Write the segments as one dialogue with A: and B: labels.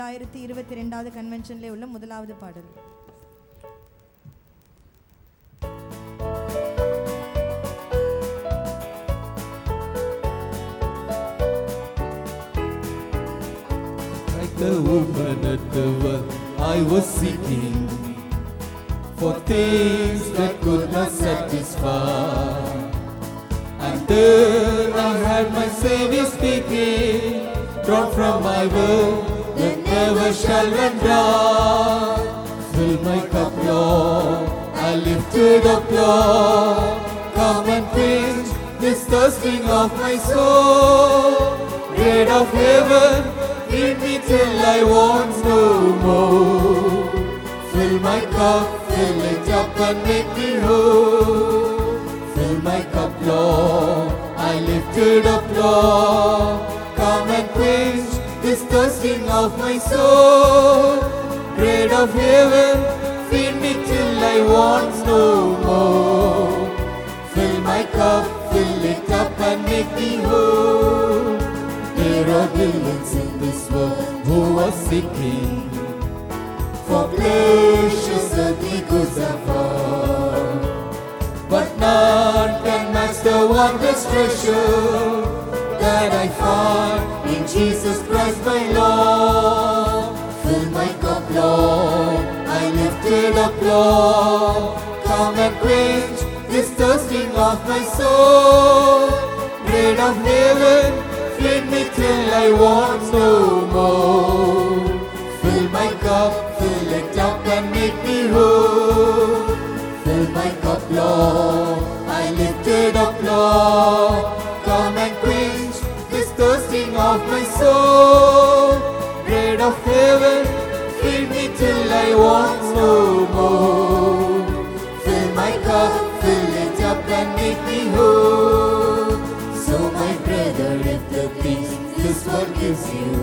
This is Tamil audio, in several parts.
A: ஆயிரத்தி இருபத்தி ரெண்டாவது கன்வென்ஷன்ல உள்ள முதலாவது பாடல்
B: Like the woman at the well, I was seeking for things that could not satisfy. And there I heard my Savior speaking, drawn from my will that never shall run dry. Fill my cup, Lord, I lifted up, Lord. Come and quench this thirsting of my soul. Bread of heaven, feed me till I want no more. Fill my cup, fill it up and make me whole. Fill my cup, Lord, I lift it up, Lord. Come and quench this thirsting of my soul. Bread of heaven, feed me till I want no more. Fill my cup, fill it up and make me whole. There are billions in this world who are seeking for pleasures earthly goods and far. But none can match the wondrous treasure that I find in Jesus Christ my Lord. Fill my cup, Lord, I lift it up, Lord. Come and quench this thirsting of my soul. Bread of heaven, feed me till I want no more. Fill my cup, fill it up and make me whole. Fill my cup, Lord, I lift it up, Lord. Come and quench this thirsting of my soul. Bread of heaven, feed me till I want no more. Fill my cup, fill it up and make me whole. So my brother, if the things this world gives you,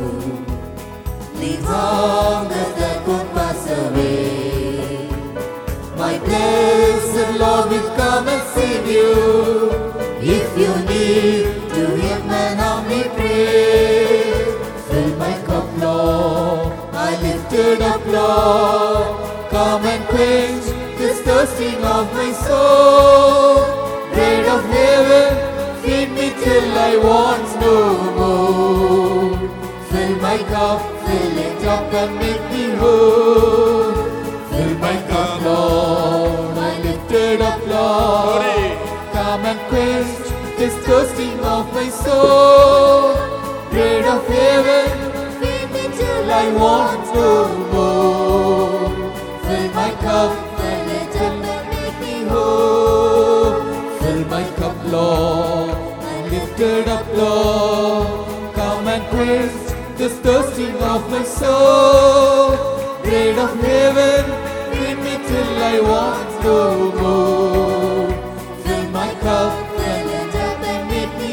B: leave hunger that could pass away. My blessed Lord will come and save you. If you need to Him and humbly pray, fill my cup, Lord. I lift it up, Lord. Come and quench this thirsting of my soul. Bread of heaven, feed me till I want no more. Fill my cup, fill it up and make me whole. Fill my cup, Lord, I lift it up, Lord. Come and quench this thirsting of my soul. Bread of heaven, feed me till I want no more. Fill my cup, fill it up and make me whole. Fill my cup, Lord, I lift it up, Lord. Come and quench this thirsting of my soul. Bread of heaven, feed me till I want no more. Fill my cup, fill it up and make me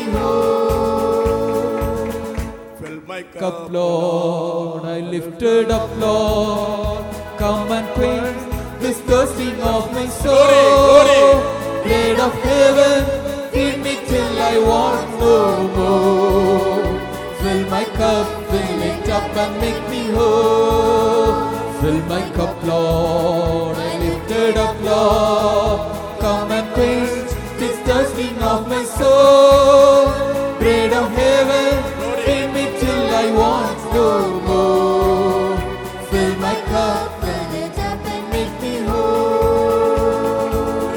B: whole.
C: Fill my
B: Cup, Lord, I lifted up, Lord. Come and quench this thirsting of my soul. Bread of heaven, feed me till I want no more. Fill my cup, fill it up and make me whole. Fill my cup, Lord, I lifted up, Lord. Come and quench this thirsting of my soul. Bread of heaven, feed me till I want no more. Fill my cup, fill it up and make me whole.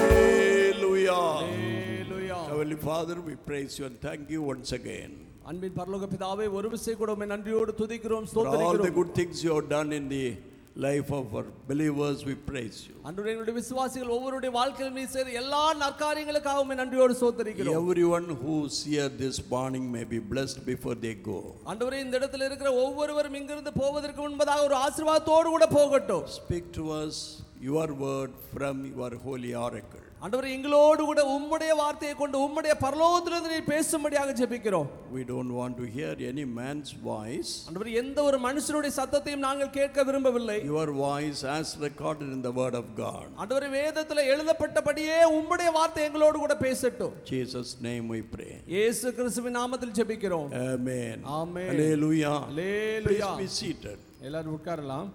C: Hallelujah. Heavenly Father, we praise you and thank you once again
D: அன்பின் பரலோக பிதாவே ஒரு விசை கூட உம்மை நன்றியோடு துதிக்கிறோம்
C: for all the
D: ஸ்தோத்திரிக்கிறோம்
C: good things you have done in the life of our believers. We praise you.
D: அன்றுடைய எங்களுடைய விசுவாசிகள் ஒவ்வொருடைய வாழ்க்கையில் நீ செய்த எல்லா நற்காரியங்களுக்காக உம்மை நன்றியோடு ஸ்தோத்திரிக்கிறோம்
C: Everyone who's here this morning may be blessed before they go.
D: ஆண்டவரே இந்த இடத்துல இருக்கிற ஒவ்வொருவரும் இங்கிருந்து போவதற்கு முன்பதாக ஒரு ஆசீர்வாதத்தோடு கூட போகட்டும்
C: Speak to us your word from your holy oracle.
D: ஆண்டவரே எங்களோடு கூட உம்முடைய வார்த்தையை கொண்டு உம்முடைய பரலோகத்திலிருந்து நீ பேசும்படியாக ஜெபிக்கிறோம்
C: We don't want to hear any man's voice.
D: ஆண்டவரே எந்த ஒரு மனுஷனுடைய சத்தத்தையும் நாங்கள் கேட்க விரும்பவில்லை
C: Your voice as recorded in the word of God.
D: ஆண்டவரே வேதத்துல எழுதப்பட்டபடியே உம்முடைய வார்த்தை எங்களோடு கூட பேசட்டும்
C: Jesus' name we pray.
D: இயேசு கிறிஸ்துவின் நாமத்தில் ஜெபிக்கிறோம்
C: Amen.
D: Amen.
C: Hallelujah.
D: Hallelujah.
C: Please be seated.
D: எல்லாரும் உட்காரலாம்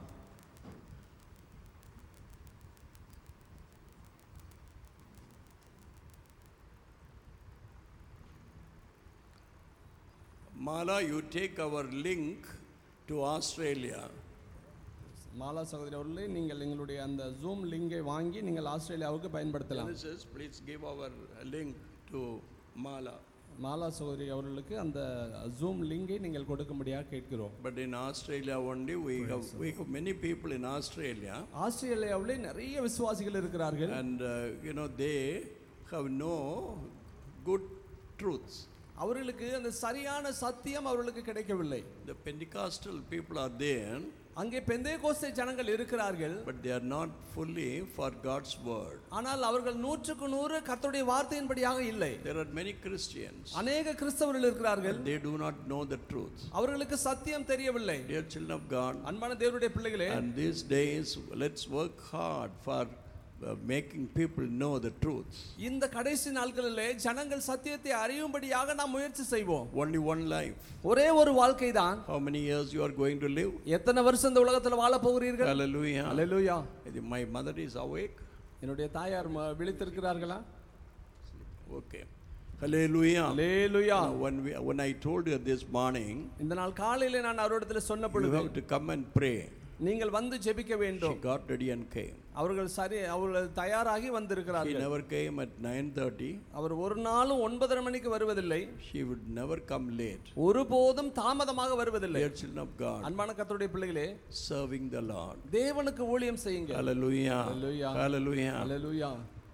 C: Mala, you take our link to Australia.
D: Mala சகோதரி அவர்களே நீங்கள் எங்களுடைய அந்த ஜூம் லிங்கை வாங்கி நீங்கள் ஆஸ்திரேலியாவுக்கு பயன்படுத்தலாம்
C: Genesis, please give our link to Mala.
D: Mala சகோதரி அவர்களுக்கு அந்த ஜூம் லிங்கை நீங்கள் கொடுக்கும்படியாக கேட்கிறோம்
C: But in Australia only, we have, we have many people in Australia,
D: ஆஸ்திரேலியாவிலே நிறைய விசுவாசிகள் இருக்கிறார்கள்
C: and uh, you know, they have no good truths.
D: அவர்களுக்கு அந்த சரியான சத்தியம் அவர்களுக்கு கிடைக்கவில்லை
C: The Pentecostal people are there,
D: அங்கே பெந்தே கோஸ்தை ஜனங்கள் இருக்கிறார்கள்
C: but they are not fully for God's word.
D: ஆனால் அவர்கள் நூற்றுக்கு நூறு கர்த்தருடைய வார்த்தையின்படியாக இல்லை
C: There are many Christians,
D: அநேக கிறிஸ்தவர்கள் இருக்கிறார்கள்
C: they do not know the truth.
D: அவர்களுக்கு சத்தியம் தெரியவில்லை
C: Dear children of God,
D: அன்பான தேவனுடைய பிள்ளைகளே
C: and these days, let's work hard for uh, making people know the truth.
D: இந்த கடைசி நாட்களிலே ஜனங்கள் சத்தியத்தை அறியும்படியாக நாம் முயற்சி செய்வோம்
C: Only one life.
D: ஒரே ஒரு வாழ்க்கை தான்
C: How many years you are going to live?
D: எத்தனை வருஷம் இந்த உலகத்துல வாழ போகிறீர்கள்
C: Hallelujah.
D: Hallelujah
C: My mother is awake.
D: என்னுடைய தாயார் ம- விழித்திருக்கிறார்களா
C: Okay. Hallelujah.
D: Hallelujah
C: Now, when, we, when I told her this morning,
D: இந்த நாள் காலையிலே நான் அவரிடத்துல சொன்ன
C: you
D: பொழுது
C: have to come and pray.
D: நீங்கள் வந்து ஜெபிக்க
C: She
D: வேண்டும்
C: got ready and came.
D: அவர்கள் சரி அவர்கள் தயாராகி
C: She
D: வந்திருக்கிறார்கள்
C: never came at 9.30.
D: அவர் ஒரு நாளும் ஒன்பதரை மணிக்கு வருவதில்லை
C: She would never come late.
D: ஒருபோதும் தாமதமாக வருவதில்லை
C: Dear children of God,
D: அன்பான கர்த்தருடைய பிள்ளைகளே
C: serving the Lord.
D: தேவனுக்கு ஊழியம் செய்யுங்க
C: Hallelujah.
D: Hallelujah.
C: Hallelujah.
D: அல்லேலூயா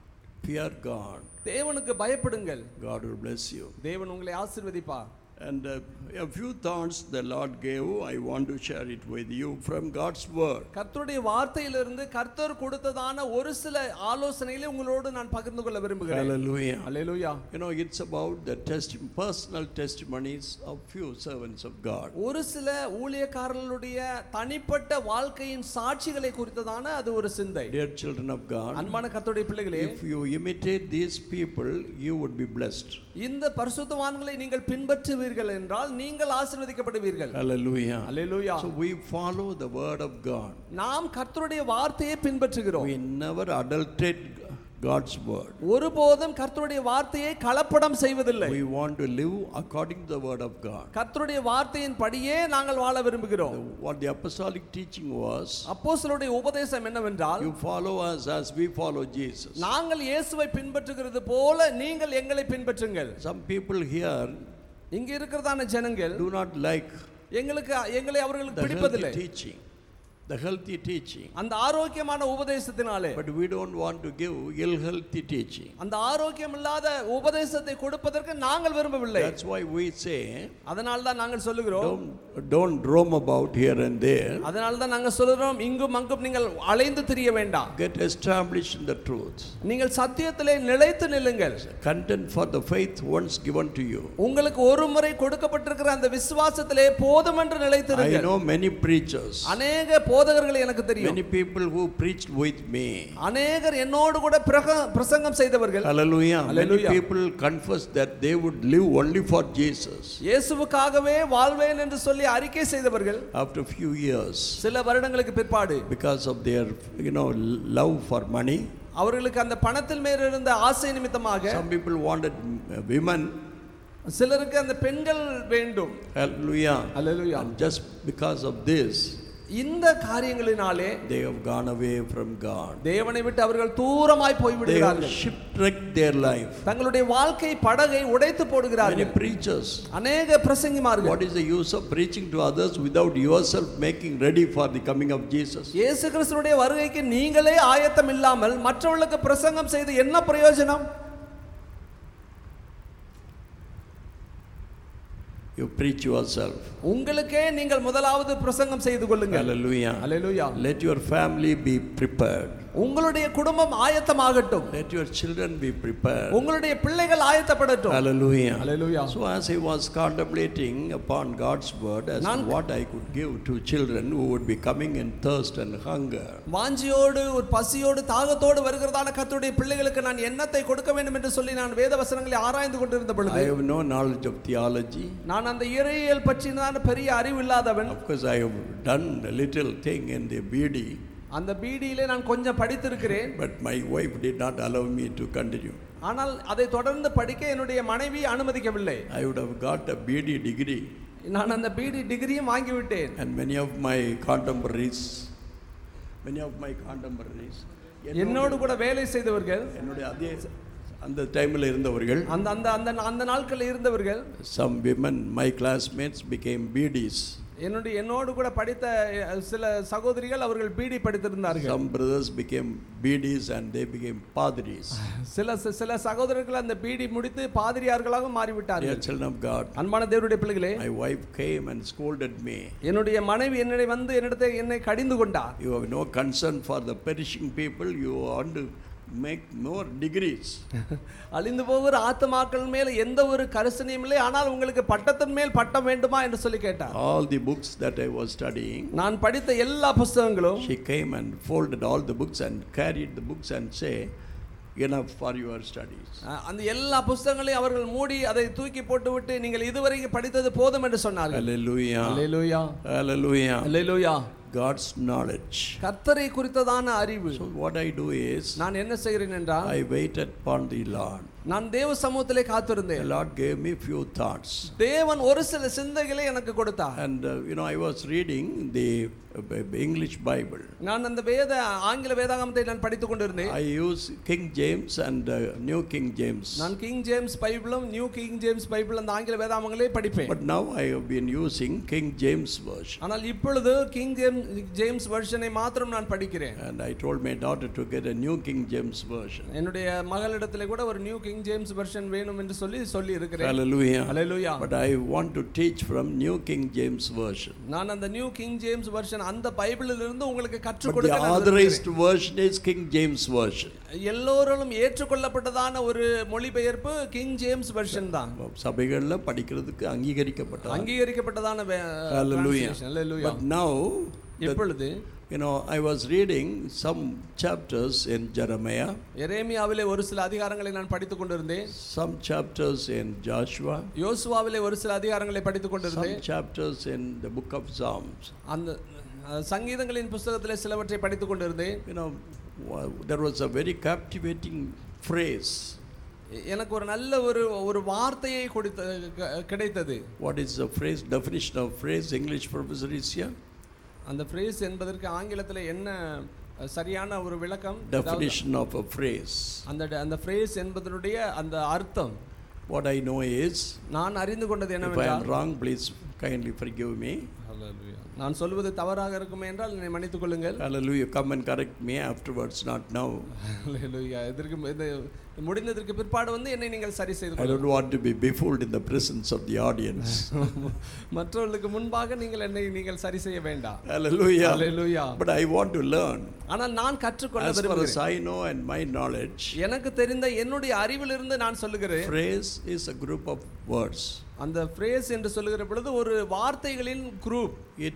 C: Fear God.
D: தேவனுக்கு பயப்படுங்கள்
C: God will bless you.
D: தேவன் உங்களை ஆசீர்வதிப்பார்
C: And uh, a few thoughts the Lord gave, I want to share it with you from God's word.
D: கர்த்தருடைய வார்த்தையிலிருந்து கர்த்தர் கொடுத்ததான ஒரு சில ஆலோசனைகளை உங்களோடு நான் பகிர்ந்து கொள்ள விரும்புகிறேன்
C: Hallelujah.
D: Hallelujah
C: You know, it's about the testi- personal testimonies of few servants of God.
D: ஒரு சில ஊழியக்காரர்களுடைய தனிப்பட்ட வாழ்க்கையின் சாட்சிகளை குறித்ததான அது ஒரு சிந்தை
C: Dear children of God,
D: அன்பான கர்த்தருடைய பிள்ளைகளே
C: if you imitate these people, you would be blessed.
D: இந்த பரிசுத்தவான்களை நீங்கள் பின்பற்றுவீர்கள் என்றால் நீங்கள் ஆசீர்வதிக்கப்படுவீர்கள்
C: Hallelujah.
D: Hallelujah
C: So we follow the word of God.
D: நாம் கர்த்தருடைய வார்த்தையை பின்பற்றுகிறோம்
C: We never adulterate God's word.
D: ஒருபோதும் கர்த்தருடைய வார்த்தையை கலப்படம் செய்வதில்லை
C: We want to live according to the word of God.
D: கர்த்தருடைய வார்த்தையின் படியே நாங்கள் வாழ விரும்புகிறோம்
C: What the apostolic teaching was,
D: அப்போஸ்தலருடைய உபதேசம் என்னவென்றால்
C: you follow us as we follow Jesus.
D: நாங்கள் இயேசுவை பின்பற்றுகிறது போல நீங்கள் எங்களை பின்பற்றுங்கள்
C: Some people here
D: இங்க இருக்கிறதான ஜனங்கள்
C: do not like
D: எங்களுக்கு எங்களை அவர்களுக்கு
C: the
D: பிடிப்பதில்லை
C: healthy teaching. The healthy teaching.
D: அந்த ஆரோக்கியமான உபதேசத்தினாலே
C: But we don't want to give ill healthy teaching.
D: அந்த ஆரோக்கியம் இல்லாத உபதேசத்தை கொடுப்பதற்கு நாங்கள் விரும்பவில்லை
C: That's why we say,
D: அதனால தான் நாங்கள் சொல்லுகிறோம்
C: don't, don't roam about here and there.
D: அதனால தான் நாங்கள் சொல்லுகிறோம் இங்கும் அங்கும் நீங்கள் அலைந்து திரிய வேண்டாம்
C: Get established in the truth.
D: நீங்கள் சத்தியத்திலே நிலைத்து நில்லுங்கள்
C: Content for the faith once given to you.
D: உங்களுக்கு ஒரு முறை கொடுக்கப்பட்டிருக்கிற அந்த விசுவாசத்திலே போதும் என்று
C: I
D: நிலைத்திருங்கள்
C: know many preachers,
D: அநேக போதகர்கள் எனக்கு தெரியும்
C: many people who preached with me.
D: அநேகர் என்னோடு கூட பிரக- பிரசங்கம் செய்தவர்கள்
C: Hallelujah. Many
D: Hallelujah.
C: people confess that they would live only for Jesus.
D: இயேசுவுக்காகவே வாழ்வேன் என்று சொல்லி அறிக்கை செய்தவர்கள்
C: After few years,
D: சில வருடங்களுக்கு பிற்பாடு
C: because of their, you know, love for money,
D: அவர்களுக்கு அந்த பணத்தில் மேல் இருந்த ஆசை நிமித்தமாக
C: some people wanted uh, women.
D: சிலருக்கு அந்த பெண்கள் வேண்டும்
C: Hallelujah.
D: Hallelujah
C: And just because of this,
D: இந்த காரியங்களினாலே
C: they have gone away from God.
D: தேவனை விட்டு அவர்கள் தூரமாய்
C: They have
D: போய்விடுகிறார்கள்
C: shipwrecked their life.
D: தங்களுடைய வாழ்க்கை படகை உடைத்து
C: Many
D: போடுகிறார்கள்
C: preachers.
D: அநேக பிரசங்கிமார்கள்
C: What is the use of preaching to others without yourself making ready for the coming of Jesus?
D: இயேசு கிறிஸ்துடைய வருகைக்கு நீங்களே ஆயத்தம் இல்லாமல் மற்றவர்களுக்கு பிரசங்கம் செய்து என்ன பிரயோஜனம்
C: You preach yourself.
D: உங்களுக்கே நீங்கள் முதலாவது பிரசங்கம் செய்து கொள்ளுங்கள்
C: Hallelujah.
D: Hallelujah
C: Let your family be prepared.
D: உங்களுடைய குடும்பம் ஆயத்தமாகட்டும்
C: Let your children be prepared.
D: உங்களுடைய பிள்ளைகள் ஆயத்தப்படட்டும்
C: Hallelujah.
D: Hallelujah
C: So as I was contemplating upon God's word as to
D: நான்-
C: what I could give to children who would be coming in thirst and hunger,
D: வாஞ்சியோடு ஒரு பசியோடு தாகத்தோடு வருகிறதான கர்த்தருடைய பிள்ளைகளுக்கு நான் என்னத்தை கொடுக்க வேண்டும் என்று சொல்லி நான் வேத வசனங்களை ஆராய்ந்து கொண்டிருந்த
C: I
D: பொழுது
C: have no knowledge of theology.
D: நான் அந்த இறையியல் பற்றினான பெரிய அறிவு இல்லாதவன்
C: Of course, I have done a little thing in the BD,
D: அந்த பிடியிலே நான் கொஞ்சம் படித்திருக்கிறேன்
C: but my wife did not allow me to continue.
D: ஆனால் அதை தொடர்ந்து படிக்க என்னுடைய மனைவி அனுமதிக்கவில்லை
C: I would have got a BD degree,
D: நான் அந்த பிடி டிகிரியும் வாங்கிவிட்டேன்
C: and many of my contemporaries, many of my contemporaries,
D: என்னோடு கூட வேலை செய்தவர்கள்
C: என்னுடைய அதே அந்த டைமில் இருந்தவர்கள்
D: அந்த அந்த அந்த அந்த நாட்களில் இருந்தவர்கள்
C: some women my classmates became BDs
D: என்னுடைய என்னோடு கூட படித்த அஹ், சில சகோதரிகள் அவர்கள் பிடி படித்திருந்தார்கள்
C: some brothers became BDs and they became padris
D: சில சில சகோதரர்கள் அந்த பிடி முடித்து பாதிரியார்களாக
C: dear
D: மாறிவிட்டார்கள்
C: children of God
D: அன்பான தேவனுடைய பிள்ளைகளே
C: my wife came and scolded me
D: என்னுடைய மனைவி என்னை வந்து என்னிடத்தை என்னை கடிந்து கொண்டார்
C: you have no concern for the perishing people you want to make more degrees
D: அழிந்து போகிற ஆத்மாக்கள் மேல் எந்த ஒரு கரிசனையும் இல்லை ஆனால் உங்களுக்கு பட்டத்தின் மேல் பட்டம் வேண்டுமா என்று சொல்லி கேட்டார்
C: all the books that I was studying
D: நான் படித்த எல்லா புஸ்தகங்களும்
C: she came and folded all the books and carried the books and say enough for your studies
D: அஹ், அந்த எல்லா புஸ்தகங்களையும் அவர்கள் மூடி அதை தூக்கி போட்டுவிட்டு நீங்கள் இதுவரைக்கும் படித்தது போதும் என்று சொன்னார்கள்
C: hallelujah
D: அல்லேலூயா
C: hallelujah
D: அல்லேலூயா
C: god's knowledge
D: கர்த்தரை குறித்ததான அறிவு
C: so what i do is
D: நான் என்ன செய்கிறேன் என்றால்
C: i waited upon the lord
D: நான் தேவ சமூகத்திலே
C: the
D: காத்திருந்தேன்
C: lord gave me few thoughts
D: தேவன் ஒரு சில சிந்தைகளை எனக்கு கொடுத்தார்
C: and uh, you know i was reading the uh, english bible
D: நான் அந்த வேத ஆங்கில வேதாகமத்தை நான் படித்துக் கொண்டிருந்தேன்
C: i use king james and uh, new king james
D: நான் கிங் ஜேம்ஸ் பைபிளும் நியூ கிங் ஜேம்ஸ் பைபிள் அந்த ஆங்கில வேதாகமங்களே படிப்பேன்
C: but now i have been using king james version
D: ஆனால் இப்பொழுது கிங் ஜேம்ஸ் ஜேம்ஸ் வெர்ஷனை மாத்திரம் நான் படிக்கிறேன்
C: and i told my daughter to get a new king james version
D: என்னுடைய மகளிடத்திலே கூட ஒரு நியூ கிங் ஜேம்ஸ் வெர்ஷன் வேணும் என்று சொல்லி சொல்லி இருக்கிறேன்
C: hallelujah
D: hallelujah
C: but i want to teach from new king james version
D: நான் அந்த நியூ கிங் ஜேம்ஸ் வெர்ஷன் அந்த பைபிளில் இருந்து உங்களுக்கு கற்றுக்
C: but the
D: கொடுக்க நான்
C: authorized version is king james version
D: விரும்புகிறேன். எல்லோராலும் ஏற்றுக்கொள்ளப்பட்டதான ஒரு மொழிபெயர்ப்பு கிங் ஜேம்ஸ் வெர்ஷன் தான்
C: சபைகளில் படிக்கிறதுக்கு அங்கீகரிக்கப்பட்ட
D: அங்கீகரிக்கப்பட்டதான வே-
C: Hallelujah.
D: translation. Hallelujah.
C: But now, the-
D: இப்பொழுது
C: you know, I was reading some chapters in Jeremiah,
D: எரேமியாவிலே ஒரு சில அதிகாரங்களை நான் படித்துக் கொண்டிருந்தேன்
C: some chapters in Joshua,
D: யோசுவாவிலே ஒரு சில அதிகாரங்களை படித்துக்
C: some
D: கொண்டிருந்தேன்
C: chapters in the book of Psalms.
D: அந்த அஹ், சங்கீதங்களின் புஸ்தகத்திலே சிலவற்றை படித்துக் கொண்டிருந்தேன்
C: You know, wa- there was a very captivating phrase.
D: எ- எனக்கு ஒரு நல்ல ஒரு ஒரு வார்த்தையை கொடுத்த க- கிடைத்தது
C: What is the phrase? Definition of phrase? English professor is here.
D: அந்த ஃப்ரேஸ் என்பதற்கு ஆங்கிலத்தில் என்ன அஹ், சரியான ஒரு விளக்கம் அதாவது
C: Definition of a phrase.
D: அந்த அந்த ஃப்ரேஸ் என்பதனுடைய அந்த அர்த்தம்
C: What I know is,
D: நான் அறிந்து கொண்டது
C: if I am
D: என்னவென்றால்
C: wrong, please kindly forgive me.
D: நான் சொல்வது தவறாக இருக்குமே என்றால் என்னை மன்னித்துக் கொள்ளுங்கள்
C: Hallelujah. Come and correct me afterwards, not now.
D: Hallelujah. இதற்கு இது முடிந்ததற்கு பிற்பாடு வந்து என்னை நீங்கள் சரி செய்து
C: I
D: கொள்ளுங்கள்
C: don't want to be befooled in the presence of the audience.
D: மற்றவர்களுக்கு முன்பாக நீங்கள் என்னை நீங்கள் சரி செய்ய வேண்டாம்
C: Hallelujah.
D: Hallelujah.
C: But I want to learn.
D: ஆனால் நான் கற்றுக்கொள்ள
C: As far as
D: விரும்புகிறேன்
C: I know and my knowledge,
D: எனக்கு தெரிந்த என்னுடைய அறிவிலிருந்து நான் சொல்லுகிறேன்
C: phrase is a group of words.
D: அந்த ஃப்ரேஸ் என்று சொல்லுகிற பொழுது ஒரு வார்த்தைகளின் குரூப்
C: It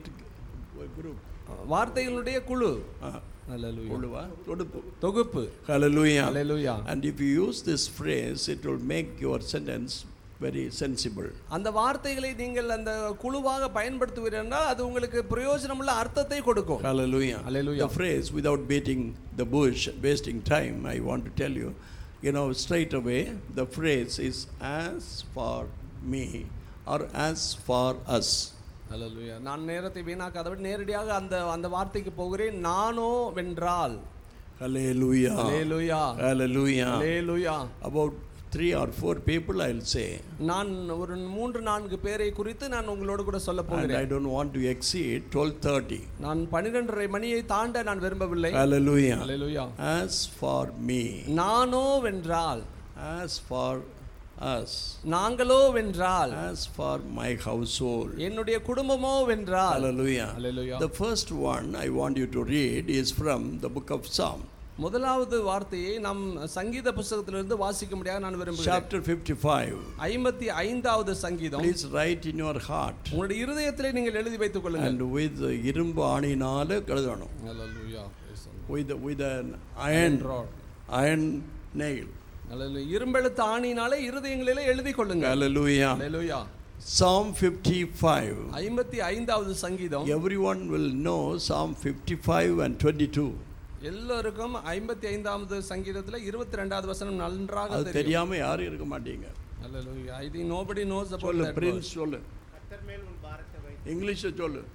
C: a group.
D: வார்த்தைகளுடைய குழு
C: Uh,
D: Hallelujah.
C: கொழுவா? தொடுப்பு.
D: தொகுப்பு
C: Hallelujah.
D: Hallelujah.
C: And if you use this phrase, it will make your sentence very sensible.
D: அந்த வார்த்தைகளை நீங்கள் அந்த குழுவாக பயன்படுத்துவீர்கள் என்றால் அது உங்களுக்கு பிரயோஜனமுள்ள அர்த்தத்தை கொடுக்கும்
C: Hallelujah.
D: Hallelujah.
C: The phrase, without beating the bush, wasting time, I want to tell you, you know, straight away, the phrase is as for me or as for us.
D: Hallelujah. நான் நேரத்தை வீணாக்காதபடி நேரடியாக அந்த அந்த வார்த்தைக்கு போகிறேன் நானோ வென்றால்
C: Hallelujah.
D: Hallelujah.
C: Hallelujah.
D: Hallelujah.
C: About three or four people, I'll say.
D: நான் ஒரு மூன்று நான்கு பேரை குறித்து நான் உங்களோடு கூட சொல்ல
C: And
D: போகிறேன்
C: I don't want to exceed 1230.
D: நான் பன்னிரெண்டரை மணியை தாண்ட நான் விரும்பவில்லை
C: Hallelujah.
D: Hallelujah.
C: As for me,
D: நானோ வென்றால்
C: as for us,
D: நாங்களோ வென்றால்
C: as for my household.
D: என்னுடைய குடும்பமோ வென்றால்
C: Hallelujah.
D: Hallelujah.
C: The first one I want you to read is from the book of Psalm,
D: முதலாவது வார்த்தையை நாம் சங்கீத புஸ்தகத்திலிருந்து வாசிக்க முடியாது நான் விரும்புகிறேன்
C: chapter 55.
D: ஐம்பத்தி ஐந்தாவது சங்கீதம்
C: Please write in your heart
D: உங்களுடைய இருதயத்திலே நீங்கள் எழுதி வைத்துக் கொள்ளுங்கள்
C: and with இரும்பு ஆணினால எழுதணும்
D: Hallelujah.
C: with with an iron
D: rod.
C: iron nail.
D: Hallelujah. இரும்பெழுத்து ஆணினாலே இருதயங்களிலே எழுதி கொள்ளுங்க
C: Hallelujah.
D: Hallelujah.
C: Psalm 55.
D: ஐம்பத்தி ஐந்தாவது சங்கீதம்
C: Everyone will know Psalm 55 and 22.
D: எல்லோருக்கும் ஐம்பத்தி ஐந்தாவது சங்கீதத்துல இருபத்தி ரெண்டாவது வசனம் நன்றாக
C: அது
D: தெரியும்
C: தெரியாம யாரும் இருக்க மாட்டீங்க
D: Hallelujah. I think nobody knows about
C: சொல்லு
D: that
C: பிரின்ஸ்
D: verse.
C: சொல்லு இங்கிலீஷ் சொல்லு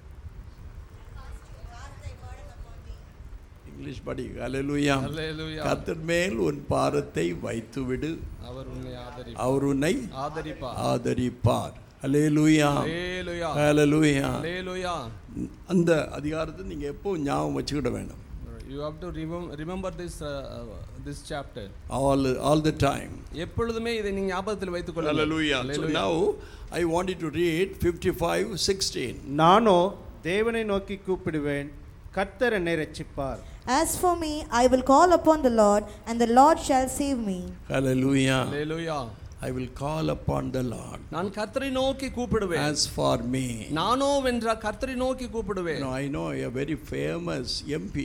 C: இங்கிலீஷ் படி ஹalleluya
D: Hallelujah.
C: கர்த்தர் மேல் உன் பாரத்தை வைத்து விடு
D: அவர் உன்னை ஆதரிப்பார்
C: அவர் உன்னை
D: ஆதரிப்பார்
C: ஆதரிப்பார் ஹalleluya
D: Hallelujah.
C: ஹalleluya
D: Hallelujah.
C: அந்த அதிகாரத்தை நீங்க எப்போ ஞாபகம் வச்சுக்கிட வேணும்
D: You have to remem- remember this uh, uh, this chapter.
C: All all the time
D: எப்பொழுதுமே இதை நீங்க ஞாபகத்தில் வைத்துக் கொள்ளுங்கள்
C: Hallelujah. So
D: Hallelujah.
C: now I want you to read 55 16.
E: நானோ தேவனை நோக்கி கூப்பிடுவேன் கர்த்தர் என்னை ரட்சிப்பார்
A: As for me, I will call upon the Lord, and the Lord shall save me.
C: Hallelujah.
D: Hallelujah.
C: I will call upon the Lord.
D: நான் கர்த்தரை நோக்கி கூப்பிடுவேன்
C: As for me,
D: நானோ வென்ற கர்த்தரை நோக்கி
C: you
D: கூப்பிடுவேன்
C: know, I know a very famous MP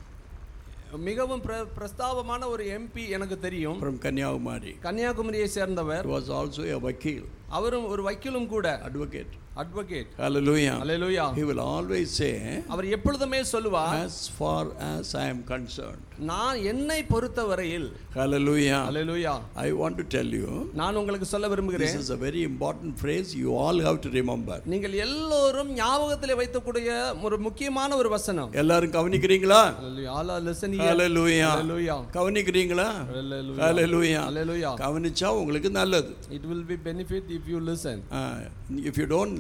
D: மிகவும் பிர- பிரஸ்தாபமான ஒரு எம்பி எனக்கு தெரியும்
C: from Kanyakumari.
D: கன்னியாகுமரியை
C: He
D: சேர்ந்தவர்
C: was also a vakil,
D: அவரும் ஒரு வக்கீலும் கூட
C: advocate.
D: Advocate
C: Hallelujah.
D: Hallelujah.
C: He will always say,
D: அவர் எப்பொழுதுமே சொல்லுவார்
C: as far as I am concerned.
D: நான் என்னை பொறுத்தவரையில்
C: Hallelujah.
D: Hallelujah.
C: I want to tell you,
D: நான் உங்களுக்கு சொல்ல
C: this
D: விரும்புகிறேன்
C: is a very important phrase you all have to remember.
D: நீங்கள் எல்லோரும் ஞாபகத்தில் வைக்கக்கூடிய ஒரு முக்கியமான ஒரு வசனம்
C: எல்லாரும் கவனிக்கிறீங்களா
D: Hallelujah. All are listening here.
C: Hallelujah.
D: Hallelujah.
C: கவனிக்கிறீங்களா
D: Hallelujah.
C: Hallelujah.
D: Hallelujah.
C: கவனிச்சா உங்களுக்கு நல்லது
D: It will be benefit if you listen.
C: If you don't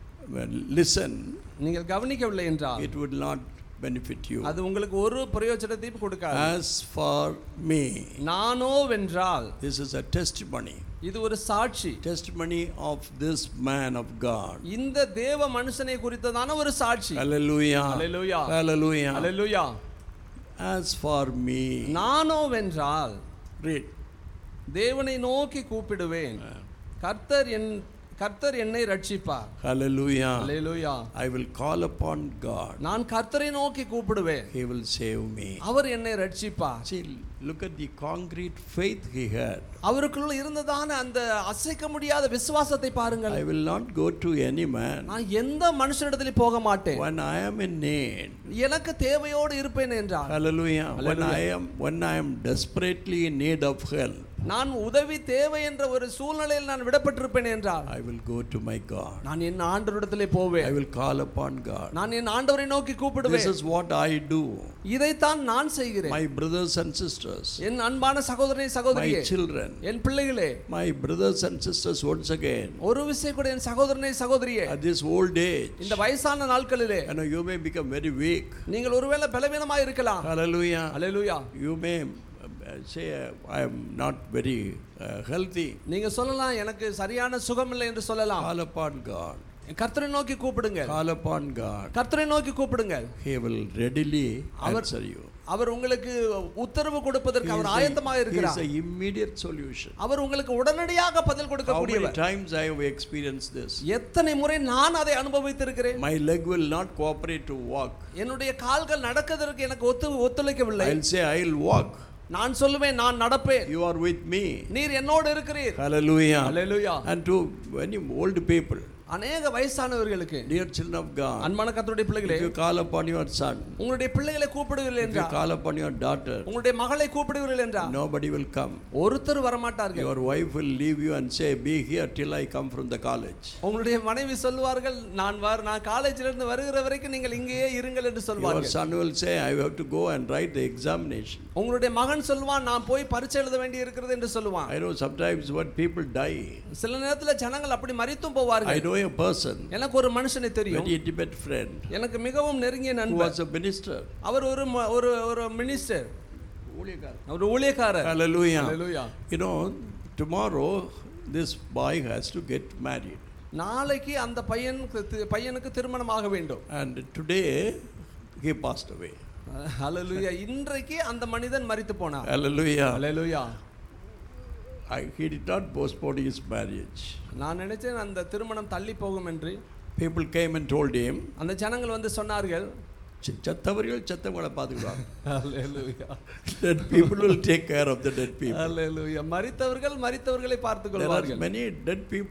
C: listen
D: நீங்கள் கவனிக்கவில்லை என்றால்
C: it would not benefit you
D: அது உங்களுக்கு ஒரு பிரயோஜனத்தையும் கொடுக்காது
C: as for me
D: நானோ வென்றால்
C: this is a testimony
D: இது ஒரு சாட்சி
C: testimony of this man of god
D: இந்த தேவ மனுஷனை குறித்ததான ஒரு சாட்சி
C: hallelujah
D: Hallelujah.
C: hallelujah
D: Hallelujah.
C: as for me
D: நானோ வென்றால்
C: read
D: தேவனை நோக்கி கூப்பிடுவேன் கர்த்தர் என் கர்த்தர் என்னை ரட்சிப்பார்
C: hallelujah
D: Hallelujah.
C: i will call upon god
D: நான் கர்த்தரை நோக்கி கூப்பிடுவேன்
C: he will save me
D: அவர் என்னை ரட்சிப்பார்
C: see look at the concrete faith he had
D: அவருக்குள்ள இருந்ததான அந்த அசைக்க முடியாத விசுவாசத்தை பாருங்கள்
C: i will not go to any man
D: நான் எந்த மனுஷனிடத்திலும் போக மாட்டேன்
C: when i am in need
D: எனக்கு தேவையோடு இருப்பேன் என்றார்
C: Hallelujah. When
D: Hallelujah.
C: I am when I am desperately in need of help,
D: நான் உதவி தேவை என்ற ஒரு சூழ்நிலையில் நான் விடப்பட்டிருப்பேன் என்றார்
C: I will go to my God.
D: நான் என் ஆண்டவரிடத்திலே
C: I
D: போவேன்
C: will call upon God.
D: நான் என் ஆண்டவரை நோக்கி
C: This
D: கூப்பிடுவேன்
C: is what I do.
D: இதைத்தான் நான் செய்கிறேன்
C: My brothers and sisters,
D: என் அன்பான சகோதரனை
C: my
D: சகோதரியே
C: children,
D: என் பிள்ளைகளே
C: my brothers and sisters once again
D: ஒரு விஷயம் கூட என் சகோதரனை சகோதரியே
C: at this old age,
D: இந்த வயசான நாட்களிலே
C: you know, you may become very weak.
D: நீங்கள் ஒருவேளை பலவீனமா இருக்கலாம்
C: Hallelujah.
D: Hallelujah
C: You may uh, say, I am not very uh, healthy.
D: நீங்க சொல்லலாம் எனக்கு சரியான சுகம் இல்லை என்று சொல்லலாம்
C: Call upon God.
D: கர்த்தரை நோக்கி கூப்பிடுங்க
C: Call upon God.
D: கர்த்தரை நோக்கி கூப்பிடுங்க
C: He will readily
D: our
C: answer you.
D: அவர் உங்களுக்கு உத்தரவு கொடுப்பதற்கு
C: He
D: அவர்
C: is a-
D: ஆயத்தமாக
C: he is
D: இருக்கிறார்
C: a immediate solution.
D: அவர் உங்களுக்கு உடனடியாக பதில்
C: How many
D: கொடுக்கக்கூடியவர்
C: times I have experienced this?
D: எத்தனை முறை நான் அதை அனுபவித்திருக்கிறேன்
C: My leg will not cooperate to walk.
D: என்னுடைய கால்கள் நடக்கிறதற்கு எனக்கு ஒத்து ஒத்துழைக்கவில்லை
C: I'll say, I'll walk.
D: நான் சொல்லுவேன் நான் நடப்பேன்
C: You are with me.
D: நீர் என்னோடு இருக்கிறீர்
C: Hallelujah.
D: Hallelujah
C: And to many old people,
D: அநேக வயசானவர்களுக்கு
C: dear children of God,
D: அன்பான கர்த்தருடைய பிள்ளைகளே
C: if you call upon your son,
D: உங்களுடைய பிள்ளைகளை கூப்பிடுவீர்கள்
C: if you
D: என்றால்
C: call upon your daughter,
D: உங்களுடைய மகளை கூப்பிடுவீர்கள் என்றால்
C: nobody will come.
D: ஒருத்தர் வரமாட்டார்கள்
C: Your wife will leave you and say, Be here till I come from the college.
D: உங்களுடைய மனைவி சொல்வார்கள் நான் வர நான் காலேஜில இருந்து வருகிற வரைக்கும் நீங்கள் இங்கேயே இருங்கள் என்று
C: Your
D: சொல்வார்கள்
C: son will say, I have to go and write the examination.
D: உங்களுடைய மகன் சொல்வான் நான் போய் பரீட்சை எழுத வேண்டி இருக்கிறது என்று சொல்லுவான்
C: I know sometimes when people die,
D: சில நேரத்துல ஜனங்கள் அப்படி மறித்தும் போவார்கள்
C: I know a person,
D: எனக்கு ஒரு மனுஷனை தெரியும்
C: very intimate friend,
D: எனக்கு மிகவும் நெருங்கிய
C: who
D: நண்பர்
C: was a minister.
D: அவர் ஒரு ம- ஒரு ஒரு மினிஸ்டர் அவர் ஊழியக்காரர்
C: Hallelujah.
D: Hallelujah.
C: You know, tomorrow this boy has to get married.
D: நாளைக்கு அந்த பையனுக்கு தி- பையனுக்கு திருமணம் ஆக வேண்டும்
C: And today he passed away.
D: ஹalleluya இன்றைக்கு அந்த மனிதன் மரித்து போனார்
C: Hallelujah.
D: Hallelujah
C: I, he did not postpone his marriage.
D: நான் நினைச்சேன் அந்த திருமணம் தள்ளி போகும் என்று
C: People came and told him,
D: அந்த ஜனங்கள் வந்து சொன்னார்கள்
C: "செ- செத்தவர்கள் செத்தவங்களை பார்த்துக்குவாங்க
D: ஹalleluya
C: dead people will take care of the dead people.
D: ஹalleluya மரித்தவர்கள் மரித்தவர்களை பார்த்துக்
C: There are
D: கொள்வார்கள்
C: many dead people.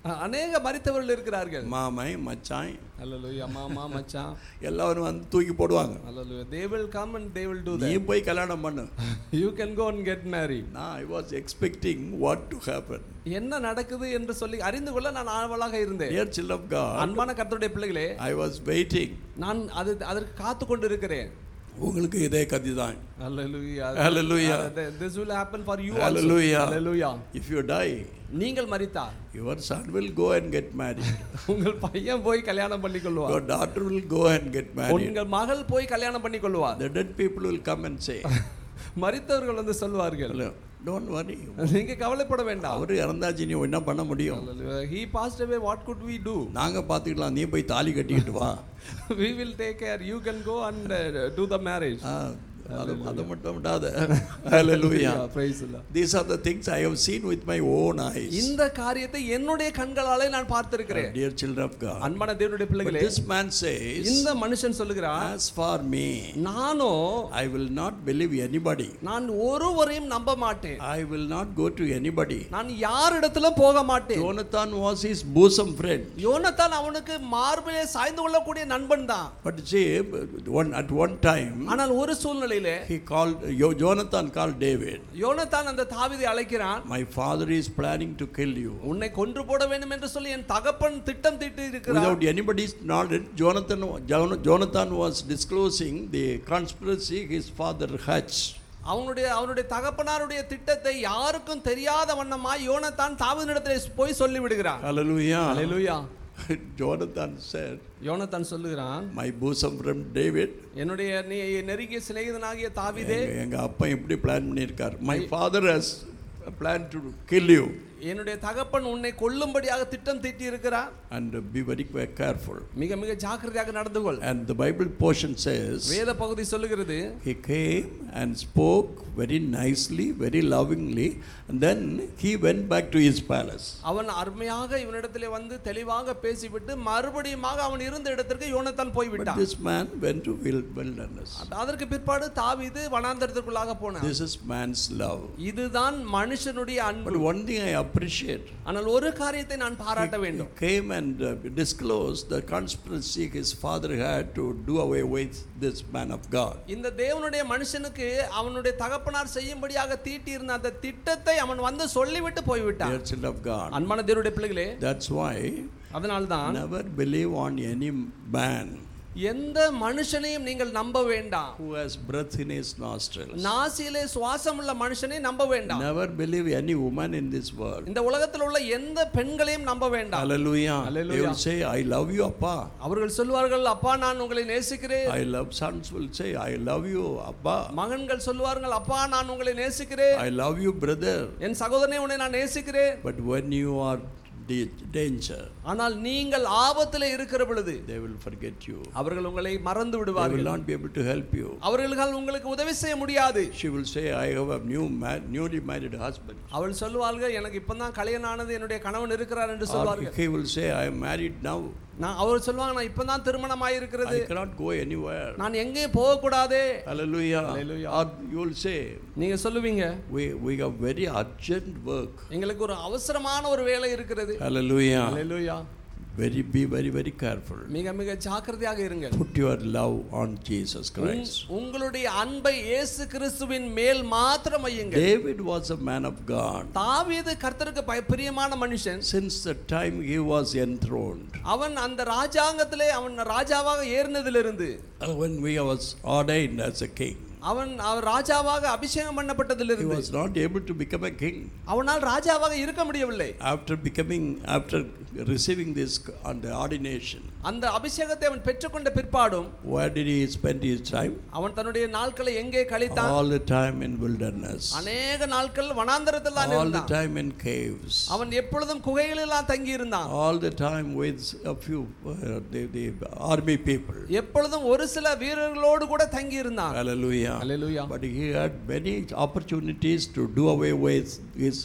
D: அநேக மரித்தவர்கள் இருக்கிறார்கள்
C: மாமை மச்சான்
D: அல்லேலூயா மாமா மச்சான்
C: எல்லாரும் வந்து தூக்கி போடுவாங்க
D: அல்லேலூயா they will come and they will do
C: நீ
D: that
C: போய் கல்யாணம் பண்ணு
D: you can go and get married
C: நான் I was expecting what to happen
D: என்ன நடக்குது என்று சொல்லி அறிந்து கொள்ள நான் ஆவலாக இருந்தேன்
C: டியர் சில் ஆஃப் காட்
D: அன்பான கர்த்தருடைய பிள்ளைகளே
C: ஐ வாஸ் வெயிட்டிங்
D: நான் அது அதற்கு காத்து கொண்டு இருக்கிறேன்
C: உங்களுக்கு இதே கதி தான்
D: Hallelujah.
C: Hallelujah.
D: Uh, This will happen for you
C: Hallelujah.
D: also. Hallelujah.
C: If you die
D: நீங்கள் மரித்தார்
C: your son will go and get married
D: உங்கள் பையன் போய் கல்யாணம் பண்ணி கொள்வார்
C: your daughter will go and get married
D: உங்கள் மகள் போய் கல்யாணம் பண்ணி கொள்வார்
C: the dead people will come and say
D: மரித்தவர்கள் வந்து சொல்வார்கள்
C: டோன்ட் வரி
D: நீங்க கவலைப்பட வேண்டாம்
C: அவர் இறந்தாச்சு நீ என்ன பண்ண முடியும்
D: he passed away what could we do
C: நாங்க பார்த்துக்கலாம் நீ போய் தாலி கட்டிக்கிட்டு வா
D: we will take care you can go and uh, do the marriage
C: ஆ, அது அது மட்டும் விடாத ஹalleluya
D: Yeah, praise the Lord.
C: these are the things i have seen with my own eyes
D: இந்த காரியத்தை என்னுடைய கண்களாலே நான் பார்த்திருக்கிறேன்
C: dear children of god
D: அன்பான தேவனுடைய
C: but
D: பிள்ளைகளே
C: this man says
D: இந்த மனுஷன் சொல்லுகிறான்
C: as for me
D: nano
C: i will not believe anybody
D: நான் ஒருவரையும் நம்ப மாட்டேன்
C: i will not go to anybody
D: நான் யாரிடத்திலும் போக மாட்டேன்
C: jonathan was his bosom friend
D: யோனத்தான் அவனுக்கு மார்பிலே சாய்ந்து கொள்ளக்கூடிய நண்பன் தான்
C: but see one at one time
D: ஆனால் ஒரு சூழ்நிலையிலே
C: he called Yo- jonathan called david
D: யோனத்தான் அந்த தாவீதை அழைக்கிறான்
C: my father is planning to kill you
D: உன்னை கொன்று போட வேண்டும் என்று சொல்லி என் தகப்பன் திட்டம் தீட்டி இருக்கிறார்
C: Without anybody's knowledge, Jonathan, Jon- Jonathan was disclosing the conspiracy his father hatched.
D: அவனுடைய அவனுடைய தகப்பனாருடைய திட்டத்தை யாருக்கும் தெரியாத வண்ணமாய் யோனத்தான் தாவீதினிடத்திலே போய் சொல்லி விடுகிறான்
C: Hallelujah.
D: ஹalleluya
C: Jonathan said,
D: யோனத்தான் சொல்லுகிறான்
C: My bosom friend David,
D: என்னுடைய நீ நெருங்கிய சிநேகிதனாகிய தாவீதே
C: எங்க- எங்க அப்பா இப்படி பிளான் பண்ணியிருக்கார் my father has plan to kill you
D: என்னுடைய தகப்பன் உன்னை கொல்லும்படியாக திட்டம் தீட்டி இருக்கிறார்
C: அண்ட் பி வெரி கேர்ஃபுல்
D: மிக மிக ஜாக்கிரதையாக நடந்து கொள்
C: and the Bible portion says
D: வேத பகுதி சொல்லுகிறது
C: He came and spoke very nicely, very lovingly, and then he went back to his palace.
D: அவன் அருமையாக இவனிடத்திலே வந்து தெளிவாக பேசிவிட்டு மறுபடியுமாக அவன் இருந்த இடத்திற்கு யோனத்தான்
C: But
D: போய்விட்டான்
C: this man went to wil- wilderness.
D: அதற்கு பிற்பாடு தாவீது வனாந்தரத்திற்குள்ளாக போனான்
C: This is man's love.
D: இதுதான் மனுஷனுடைய
C: But
D: அன்பு
C: one thing I appreciate,
D: ஆனால் ஒரு காரியத்தை நான் பாராட்ட
C: he
D: வேண்டும்
C: came and uh, disclosed the conspiracy his father had to do away with this man of God.
D: இந்த தேவனுடைய மனுஷனுக்கு அவனுடைய தகப்பனார் செய்யும்படியாக தீட்டி இருந்த அந்த திட்டத்தை அவன் வந்து சொல்லிவிட்டு போய்விட்டான்
C: Dear children of God,
D: அன்பான தேவனுடைய பிள்ளைகளே
C: that's why
D: அதனால்தான்
C: never believe on any man
D: எந்த மனுஷனையும் நீங்கள் நம்ப வேண்டாம்
C: who has breath in his nostrils.
D: நாசியிலே சுவாசம் உள்ள மனுஷனை நம்ப வேண்டாம்
C: Never believe any woman in this world.
D: இந்த உலகத்தில் உள்ள எந்த பெண்களையும் நம்ப வேண்டாம்
C: Hallelujah. They
D: Hallelujah.
C: will say, I love you, Appa.
D: அவர்கள் சொல்வார்கள் அப்பா நான் உங்களை நேசிக்கிறேன்
C: I love sons will say, I love you, Appa.
D: மகன்கள் சொல்வார்கள் அப்பா நான் உங்களை நேசிக்கிறேன்
C: I love you, brother.
D: என் சகோதரனை உன்னை நான் நேசிக்கிறேன்
C: But when you are de- danger,
D: ஆனால் நீங்கள் ஆபத்தில் இருக்கிற பொழுது
C: they will forget you.
D: அவர்கள் உங்களை மறந்து
C: They will
D: விடுவார்கள்
C: not be able to help you.
D: அவர்களால் உங்களுக்கு உதவி செய்ய முடியாது
C: She will say, I have a new ma- newly married husband.
D: அவள் சொல்வார்கள் எனக்கு இப்பதான் கல்யாணம் ஆனது என்னுடைய கணவன் இருக்கிறார் என்று
C: Or
D: சொல்வார்கள்
C: he will say, I am married now.
D: நான் அவர் சொல்வாங்க நான் இப்பதான் திருமணம் ஆயிருக்கிறது
C: I cannot go anywhere.
D: நான் எங்கேயும் போகக்கூடாதே
C: Hallelujah.
D: Hallelujah.
C: Or you will say,
D: நீங்க சொல்லுவீங்க
C: we, we have very urgent work.
D: எங்களுக்கு ஒரு அவசரமான ஒரு வேலை இருக்கிறது
C: Hallelujah.
D: Hallelujah.
C: Very, be very, very careful.
D: மிக மிக ஜாக்கிரதையாக இருங்கள்
C: Put your love on Jesus
D: உங்-
C: Christ.
D: உங்களுடைய அன்பை இயேசு கிறிஸ்துவின் மேல் மாத்திரம் வையுங்கள்
C: David was a man of God.
D: தாவீது கர்த்தருக்கு பய- பிரியமான மனுஷன்
C: Since the time he was enthroned,
D: அவன் அந்த ராஜாங்கத்திலே அவன் ராஜாவாக ஏறினதிலிருந்து
C: uh, when he was ordained as a king,
D: அவன் அவர் ராஜாவாக அபிஷேகம்
C: he
D: பண்ணப்பட்டதிலிருந்து
C: was not able to become a king.
D: அவனால் ராஜாவாக இருக்க முடியவில்லை
C: After becoming, after receiving this on the ordination,
D: அந்த அபிஷேகத்தை அவன் பெற்றுக்கொண்ட பிற்பாடும்
C: where did he spend his time?
D: அவன் தன்னுடைய நாட்களை எங்கே கழித்தான்
C: All the time in wilderness,
D: அநேக நாட்கள் வனாந்தரத்தில் தான்
C: all the
D: இருந்தான்
C: time in caves,
D: அவன் எப்பொழுதும் குகைகளில் தங்கி இருந்தான்
C: all the time with a few uh, the, the army people.
D: எப்பொழுதும் ஒரு சில வீரர்களோடு கூட தங்கி இருந்தான்
C: Hallelujah.
D: Hallelujah.
C: But he had many opportunities to do away with his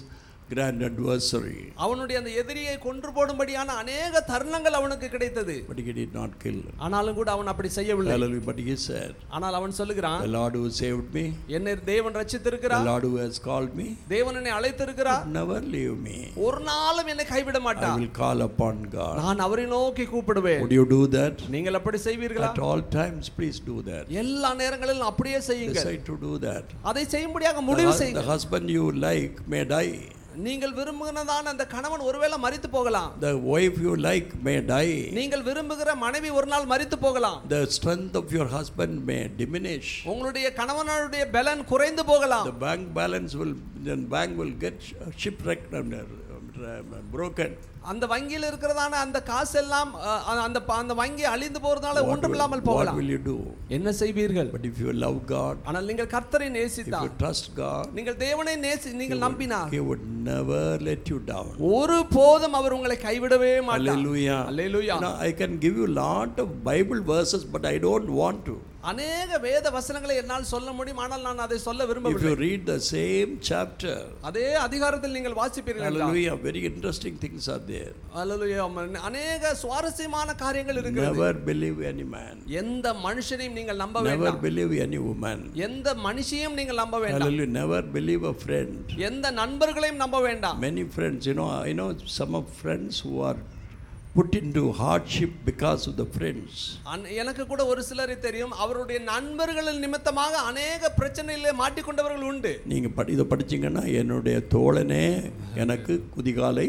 C: grand adversary,
D: அவனுடைய அந்த எதிரியை கொன்று போடும்படியான அநேக தருணங்கள் அவனுக்கு கிடைத்தது
C: but he did not kill.
D: ஆனாலும் கூட அவன் அப்படி செய்யவில்லை
C: Hallelujah. But he said,
D: ஆனால் அவன் சொல்லுகிறான்
C: The Lord who saved me,
D: என்னை தேவன்
C: the
D: ரட்சித்திருக்கிறார்
C: Lord who has called me,
D: தேவன் என்னை அழைத்திருக்கிறார்
C: never leave me.
D: ஒரு நாளும் என்னை கைவிட
C: I
D: மாட்டார்
C: will call upon God.
D: நான் அவரை நோக்கி கூப்பிடுவேன்
C: Would you do that?
D: நீங்கள் அப்படி செய்வீர்களா
C: At all times, please do that.
D: எல்லா நேரங்களிலும் அப்படியே செய்யுங்கள்
C: Decide to do that.
D: அதை செய்யும்படியாக
C: The,
D: முடிவு
C: hu- the
D: செய்யுங்கள்
C: husband you like may die.
D: நீங்கள் விரும்புகிறதான அந்த கணவன் ஒருவேளை மரித்து போகலாம்
C: The wife you like may die.
D: நீங்கள் விரும்புகிற மனைவி ஒரு நாள் மரித்து போகலாம்
C: The strength of your husband may diminish.
D: உங்களுடைய கணவனுடைய பலன் குறைந்து போகலாம்
C: The bank balance will, the bank will get shipwrecked and uh, broken.
D: அந்த வங்கியில் இருக்கிறதான அந்த காசு எல்லாம் அஹ், அந்த ப- அந்த வங்கி அழிந்து போறதுனால
C: What
D: ஒன்றும்
C: will,
D: இல்லாமல்
C: what
D: போகலாம்
C: will you do?
D: என்ன செய்வீர்கள்
C: But if you love God,
D: ஆனால் நீங்கள் கர்த்தரை
C: if
D: நேசித்தால்
C: you trust God,
D: நீங்கள் தேவனை நேசி நீங்கள் நம்பினார்
C: He would never let you down.
D: ஒரு போதும் அவர் உங்களை கைவிடவே மாட்டார்
C: Hallelujah.
D: Hallelujah
C: You know, I can give you lot of Bible verses, but I don't want to.
D: அநேக வேத வசனங்களை என்னால் சொல்ல முடியும் ஆனால் நான் அதை சொல்ல
C: If
D: விரும்பவில்லை
C: you read the same chapter,
D: அதே அதிகாரத்தில் நீங்கள் வாசிப்பீர்கள் என்றால்,
C: hallelujah, very interesting things are there.
D: அல்லேலூயா அநேக சுவாரஸ்யமான காரியங்கள் இருக்கிறது
C: Never believe any man.
D: எந்த மனுஷனையும் நீங்கள் நம்ப
C: Never
D: வேண்டாம்
C: believe any woman.
D: எந்த மனுஷியும் நீங்கள் நம்ப வேண்டாம்
C: Hallelujah. Never believe a friend.
D: எந்த நண்பர்களையும் நம்ப வேண்டாம்
C: Many friends, you know, I know some of friends who are put into hardship because of the friends.
D: அன்- எனக்கு கூட ஒரு சிலரை தெரியும் அவருடைய நண்பர்களின் நிமித்தமாக அநேக பிரச்சனையிலே மாட்டிக்கொண்டவர்கள் உண்டு
C: நீங்கள் படி இதை படிச்சீங்கன்னா என்னுடைய தோழனே எனக்கு குதிகாலை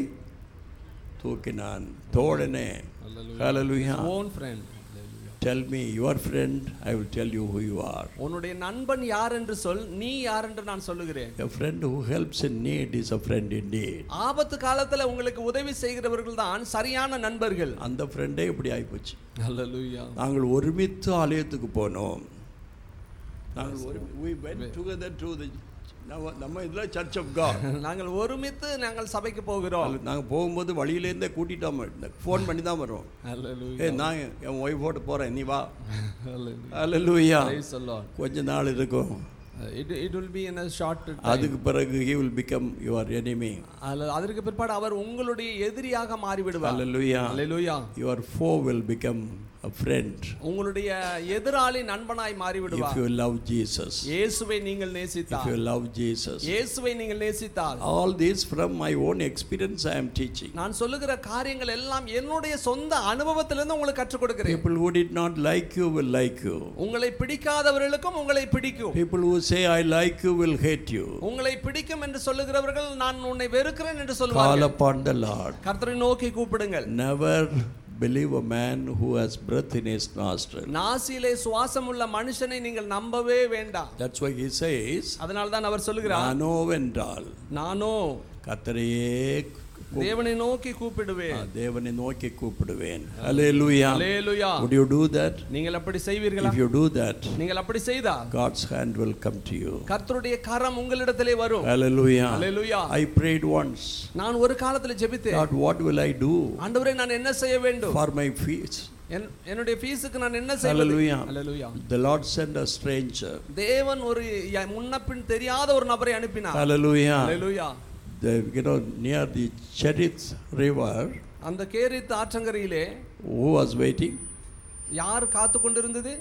C: தூக்கினான் தோழனே Hallelujah.
D: Own friend
C: Tell me your friend, I will tell you who you are.
D: உன்னுடைய நண்பன் யார் என்று சொல் நீ யார் என்று நான் சொல்லுகிறேன்
C: A friend who helps in need is a friend indeed.
D: ஆபத்து காலத்துல உங்களுக்கு உதவி செய்கிறவர்கள் தான் சரியான நண்பர்கள்
C: அந்த ஃப்ரெண்டே இப்படி ஆயிப்போச்சு
D: அல்லேலூயா
C: நாங்கள் ஒருமித்து ஆலயத்துக்கு போனோம் நாங்கள் ஒரு we went together to the நம்ம நம்ம இதில் சர்ச் ஆஃப் காட்
D: நாங்கள் ஒருமித்து நாங்கள் சபைக்கு போகிறோம்
C: நாங்கள் போகும்போது வழியிலேருந்தே கூட்டிட்டோம் ஃபோன் பண்ணி தான் வருவோம் ஏ நான் என் ஒய்ஃபோட போகிறேன் நீ வா அல்லூயா
D: Praise the Lord.
C: கொஞ்ச நாள் இருக்கும்
D: It, it will be in a short time.
C: அதுக்கு பிறகு he will become your enemy
D: அல்ல- அதற்கு பிற்பாடு அவர் உங்களுடைய எதிரியாக மாறிவிடுவார்
C: Hallelujah.
D: Hallelujah
C: your foe will become a friend
D: உங்களுடைய எதிராளி நண்பனாய்
C: if
D: மாறிவிடுவார்
C: you love Jesus
D: இயேசுவை நீங்கள்
C: if
D: நேசித்தால்
C: you love Jesus
D: இயேசுவை நீங்கள் நேசித்தால்
C: all this from my own experience I am teaching
D: நான் சொல்லுகிற காரியங்கள் எல்லாம் என்னுடைய சொந்த அனுபவத்திலிருந்து உங்களுக்கு கற்றுக் கொடுக்கிறேன்
C: people who did not like you will like you
D: உங்களை பிடிக்காதவர்களுக்கும் உங்களை பிடிக்கும்
C: people who say I like you will hate you
D: உங்களை பிடிக்கும் என்று சொல்லுகிறவர்கள் நான் உன்னை வெறுக்கிறேன் என்று
C: call
D: சொல்லுவார்கள்
C: upon the Lord
D: கர்த்தரை நோக்கி கூப்பிடுங்கள்
C: never believe a man who has breath in his nostril
D: நாசியிலே சுவாசம் உள்ள மனுஷனை நீங்கள் நம்பவே வேண்டாம்
C: that's why he says
D: அதனால தான் அவர் சொல்லுகிறார்
C: நானோ வென்றால்
D: நானோ
C: கத்தரையே
D: தேவனை நோக்கி கூப்பிடுவேன்
C: தேவனை நோக்கி கூப்பிடுவேன் Hallelujah.
D: Hallelujah
C: Would you do that?
D: நீங்கள் அப்படி செய்வீர்களா
C: If you do that,
D: நீங்கள் அப்படி செய்தால்
C: God's hand will come to you.
D: கர்த்தருடைய கரம் உங்களிடத்திலே வரும்
C: Hallelujah.
D: Hallelujah
C: I prayed once.
D: நான் ஒரு காலத்துல ஜெபித்தேன்
C: God, what will I do
D: ஆண்டவரே நான் என்ன செய்ய வேண்டும்
C: for my fees?
D: என்- என்னுடைய ஃபீஸுக்கு நான் என்ன செய்வது
C: Hallelujah.
D: அல்லேலூயா
C: The Lord sent a stranger.
D: தேவன் ஒரு ய- முன்னப்பின் தெரியாத ஒரு நபரை அனுப்பினார்
C: Hallelujah.
D: அல்லேலூயா
C: The, you know, near the Cherith River,
D: அந்த கேரித் ஆற்றங்கரையிலே
C: who was waiting?
D: யார் காத்து கொண்டிருந்தது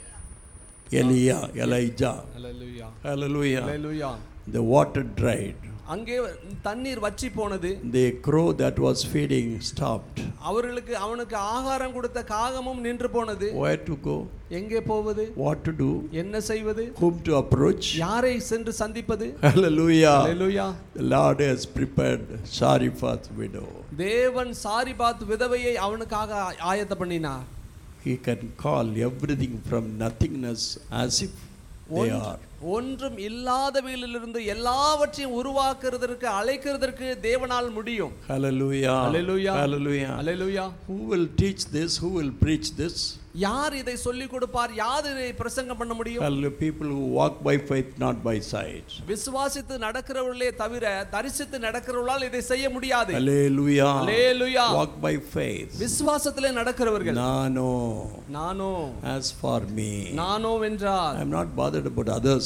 C: Eliah, Elijah.
D: அல்லேலூயா
C: Hallelujah.
D: அல்லேலூயா
C: The water dried.
D: அங்கே தண்ணீர் வற்றி போனது
C: The crow that was feeding stopped.
D: அவர்களுக்கு அவனுக்கு ஆகாரம் கொடுத்த காகமும் நின்று போனது
C: Where to go?
D: எங்கே போவது
C: What to do?
D: என்ன செய்வது
C: Whom to approach?
D: யாரை சென்று சந்திப்பது
C: Hallelujah.
D: அல்லேலூயா
C: The Lord has prepared Sariphat's widow.
D: தேவன் சாரிபாத் விதவையை அவனுக்காக ஆயத்த பண்ணினார்
C: He can call everything from nothingness as if they
D: ஒன்று-
C: are.
D: ஒன்றும் இல்லாதவையிலிருந்து எல்லாவற்றையும் உருவாக்குறதற்கு அழைக்கிறதற்கு தேவனால் முடியும்
C: Hallelujah.
D: Hallelujah.
C: Hallelujah.
D: Hallelujah
C: Who will teach this? Who will preach this?
D: யார் இதை சொல்லிக் கொடுப்பார் யார் இதை பிரசங்கம் பண்ண முடியும்
C: Hallelujah. People who walk by faith, not by sight.
D: விசுவாசித்து நடக்கிறவர்களே தவிர தரிசித்து நடக்கிறவர்களால் இதை செய்ய முடியாது
C: Hallelujah.
D: Hallelujah.
C: Walk by faith.
D: விசுவாசத்திலே நடக்கிறவர்கள்
C: Nano.
D: Nano
C: As for me,
D: நானோ வென்றார்
C: I'm not bothered about others.